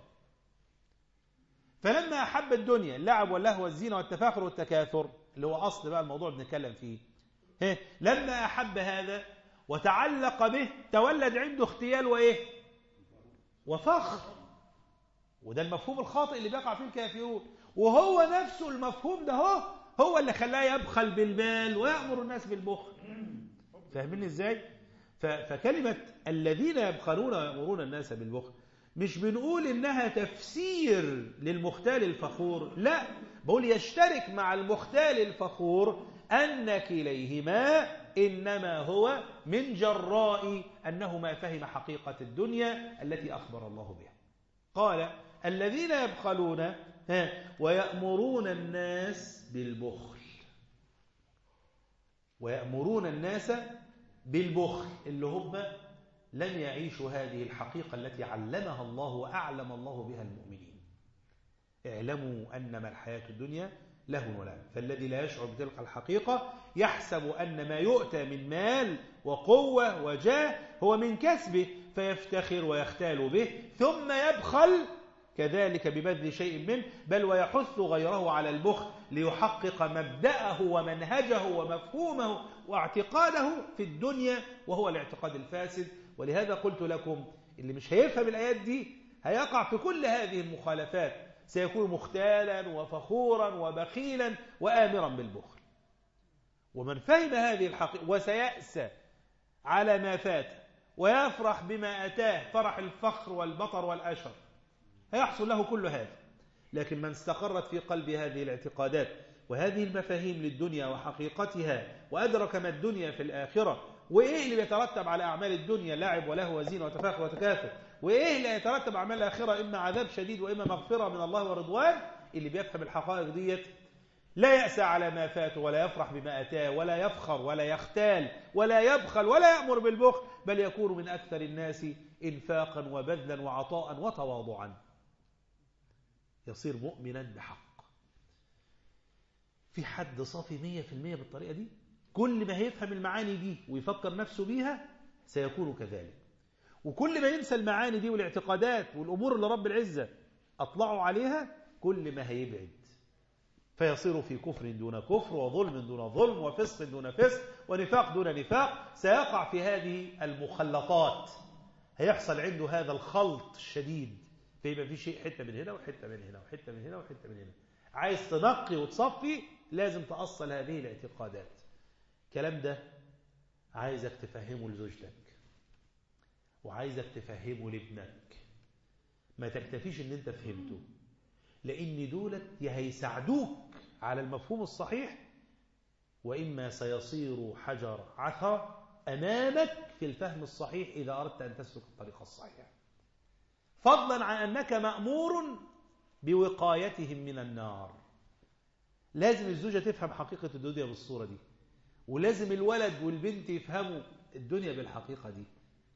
S1: فلما أحب الدنيا اللعب واللهو والزينة والتفاخر والتكاثر اللي هو أصل بقى الموضوع بنتكلم فيه لما أحب هذا وتعلق به تولد عنده اختيال وإيه وفخر وده المفهوم الخاطئ اللي بيقع فيه الكافرون وهو نفسه المفهوم ده هو هو اللي خلاه يبخل بالمال ويأمر الناس بالبخل فاهمين ازاي فكلمة الذين يبخلون ويأمرون الناس بالبخل مش بنقول انها تفسير للمختال الفخور لا بقول يشترك مع المختال الفخور أن كليهما إنما هو من جراء أنه ما فهم حقيقة الدنيا التي أخبر الله بها قال الذين يبخلون ويأمرون الناس بالبخل ويأمرون الناس بالبخل اللي هم لم يعيشوا هذه الحقيقة التي علمها الله وأعلم الله بها المؤمنين اعلموا أنما الحياة الدنيا له ولا فالذي لا يشعر بتلك الحقيقة يحسب أن ما يؤتى من مال وقوة وجاه هو من كسبه فيفتخر ويختال به ثم يبخل كذلك ببذل شيء منه بل ويحث غيره على البخل ليحقق مبدأه ومنهجه ومفهومه واعتقاده في الدنيا وهو الاعتقاد الفاسد ولهذا قلت لكم اللي مش هيفهم الآيات دي هيقع في كل هذه المخالفات سيكون مختالا وفخورا وبخيلا وآمرا بالبخل ومن فهم هذه الحقيقة وسيأسى على ما فات ويفرح بما أتاه فرح الفخر والبطر والأشر هيحصل له كل هذا لكن من استقرت في قلب هذه الاعتقادات وهذه المفاهيم للدنيا وحقيقتها وأدرك ما الدنيا في الآخرة وإيه اللي بيترتب على أعمال الدنيا لعب ولهو وزينة وتفاخر وتكاثر وإيه اللي يترتب على أعمال الآخرة إما عذاب شديد وإما مغفرة من الله ورضوان اللي بيفهم الحقائق ديت لا يأسى على ما فات ولا يفرح بما أتاه ولا يفخر ولا يختال ولا يبخل ولا يأمر بالبخل بل يكون من أكثر الناس إنفاقا وبذلا وعطاء وتواضعا يصير مؤمنا بحق في حد صافي مية في المية بالطريقة دي كل ما هيفهم المعاني دي ويفكر نفسه بيها سيكون كذلك وكل ما ينسى المعاني دي والاعتقادات والأمور اللي رب العزة أطلعوا عليها كل ما هيبعد فيصير في كفر دون كفر وظلم دون ظلم وفسق دون فسق ونفاق دون نفاق سيقع في هذه المخلطات هيحصل عنده هذا الخلط الشديد فيبقى في شيء حتة من هنا وحتة من هنا وحتة من هنا وحتة من هنا عايز تنقي وتصفي لازم تأصل هذه الاعتقادات الكلام ده عايزك تفهمه لزوجتك وعايزك تفهمه لابنك ما تكتفيش ان انت فهمته لان دولت يا هيساعدوك على المفهوم الصحيح واما سيصير حجر عثر امامك في الفهم الصحيح اذا اردت ان تسلك الطريق الصحيح فضلا عن انك مامور بوقايتهم من النار لازم الزوجه تفهم حقيقه الدنيا بالصوره دي ولازم الولد والبنت يفهموا الدنيا بالحقيقه دي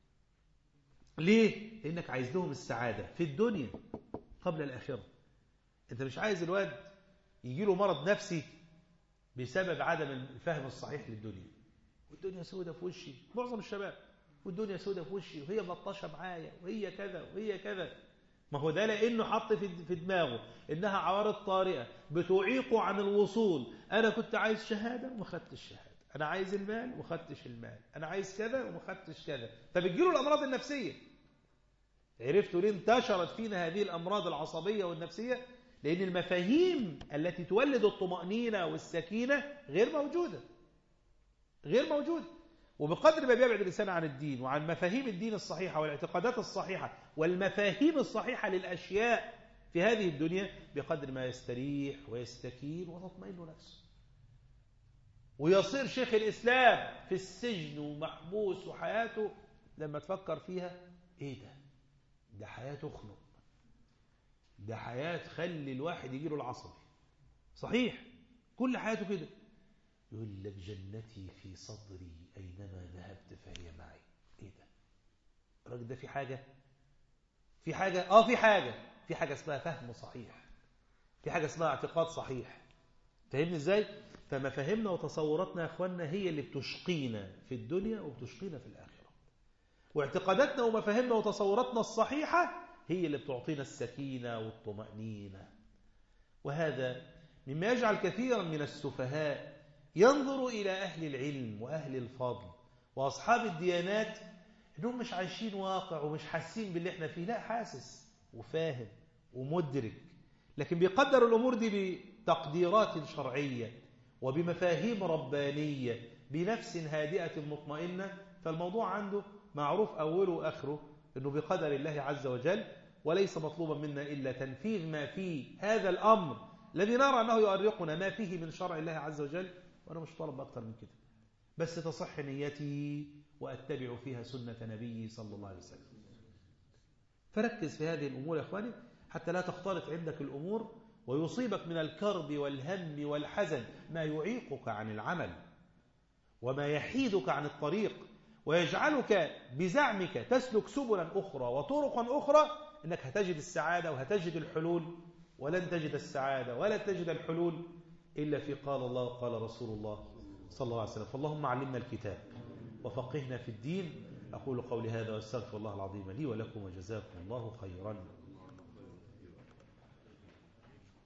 S1: ليه؟ لأنك عايز لهم السعادة في الدنيا قبل الآخرة أنت مش عايز الواد يجي له مرض نفسي بسبب عدم الفهم الصحيح للدنيا والدنيا سودة في وشي معظم الشباب والدنيا سودة في وشي وهي ملطشة معايا وهي كذا وهي كذا ما هو ده لانه حط في في دماغه انها عوارض طارئه بتعيقه عن الوصول انا كنت عايز شهاده وما خدتش الشهاده انا عايز المال وما خدتش المال انا عايز كذا وما خدتش كذا فبتجيله الامراض النفسيه عرفتوا ليه انتشرت فينا هذه الامراض العصبيه والنفسيه لان المفاهيم التي تولد الطمانينه والسكينه غير موجوده غير موجوده وبقدر ما بيبعد الإنسان عن الدين وعن مفاهيم الدين الصحيحة والاعتقادات الصحيحة والمفاهيم الصحيحة للأشياء في هذه الدنيا بقدر ما يستريح ويستكين وتطمئن نفسه ويصير شيخ الإسلام في السجن ومحبوس وحياته لما تفكر فيها إيه ده ده حياة تخنق ده حياة تخلي الواحد يجيله العصبي صحيح كل حياته كده يقول لك جنتي في صدري أينما ذهبت فهي معي إيه ده الراجل ده في حاجة في حاجة آه في حاجة في حاجة اسمها فهم صحيح في حاجة اسمها اعتقاد صحيح فهمني إزاي فمفاهيمنا وتصوراتنا يا أخواننا هي اللي بتشقينا في الدنيا وبتشقينا في الآخرة واعتقاداتنا ومفاهيمنا وتصوراتنا الصحيحة هي اللي بتعطينا السكينة والطمأنينة وهذا مما يجعل كثيرا من السفهاء ينظر إلى أهل العلم وأهل الفضل وأصحاب الديانات إنهم مش عايشين واقع ومش حاسين باللي احنا فيه لا حاسس وفاهم ومدرك لكن بيقدر الأمور دي بتقديرات شرعية وبمفاهيم ربانية بنفس هادئة مطمئنة فالموضوع عنده معروف أوله وآخره أنه بقدر الله عز وجل وليس مطلوبا منا إلا تنفيذ ما فيه هذا الأمر الذي نرى أنه يؤرقنا ما فيه من شرع الله عز وجل وأنا مش طالب أكتر من كده بس تصح نيتي وأتبع فيها سنة نبي صلى الله عليه وسلم فركز في هذه الأمور يا أخواني حتى لا تختلط عندك الأمور ويصيبك من الكرب والهم والحزن ما يعيقك عن العمل وما يحيدك عن الطريق ويجعلك بزعمك تسلك سبلا أخرى وطرقا أخرى أنك هتجد السعادة وهتجد الحلول ولن تجد السعادة ولا تجد الحلول إلا في قال الله وقال رسول الله صلى الله عليه وسلم فاللهم علمنا الكتاب وفقهنا في الدين أقول قولي هذا واستغفر الله العظيم لي ولكم وجزاكم الله خيرا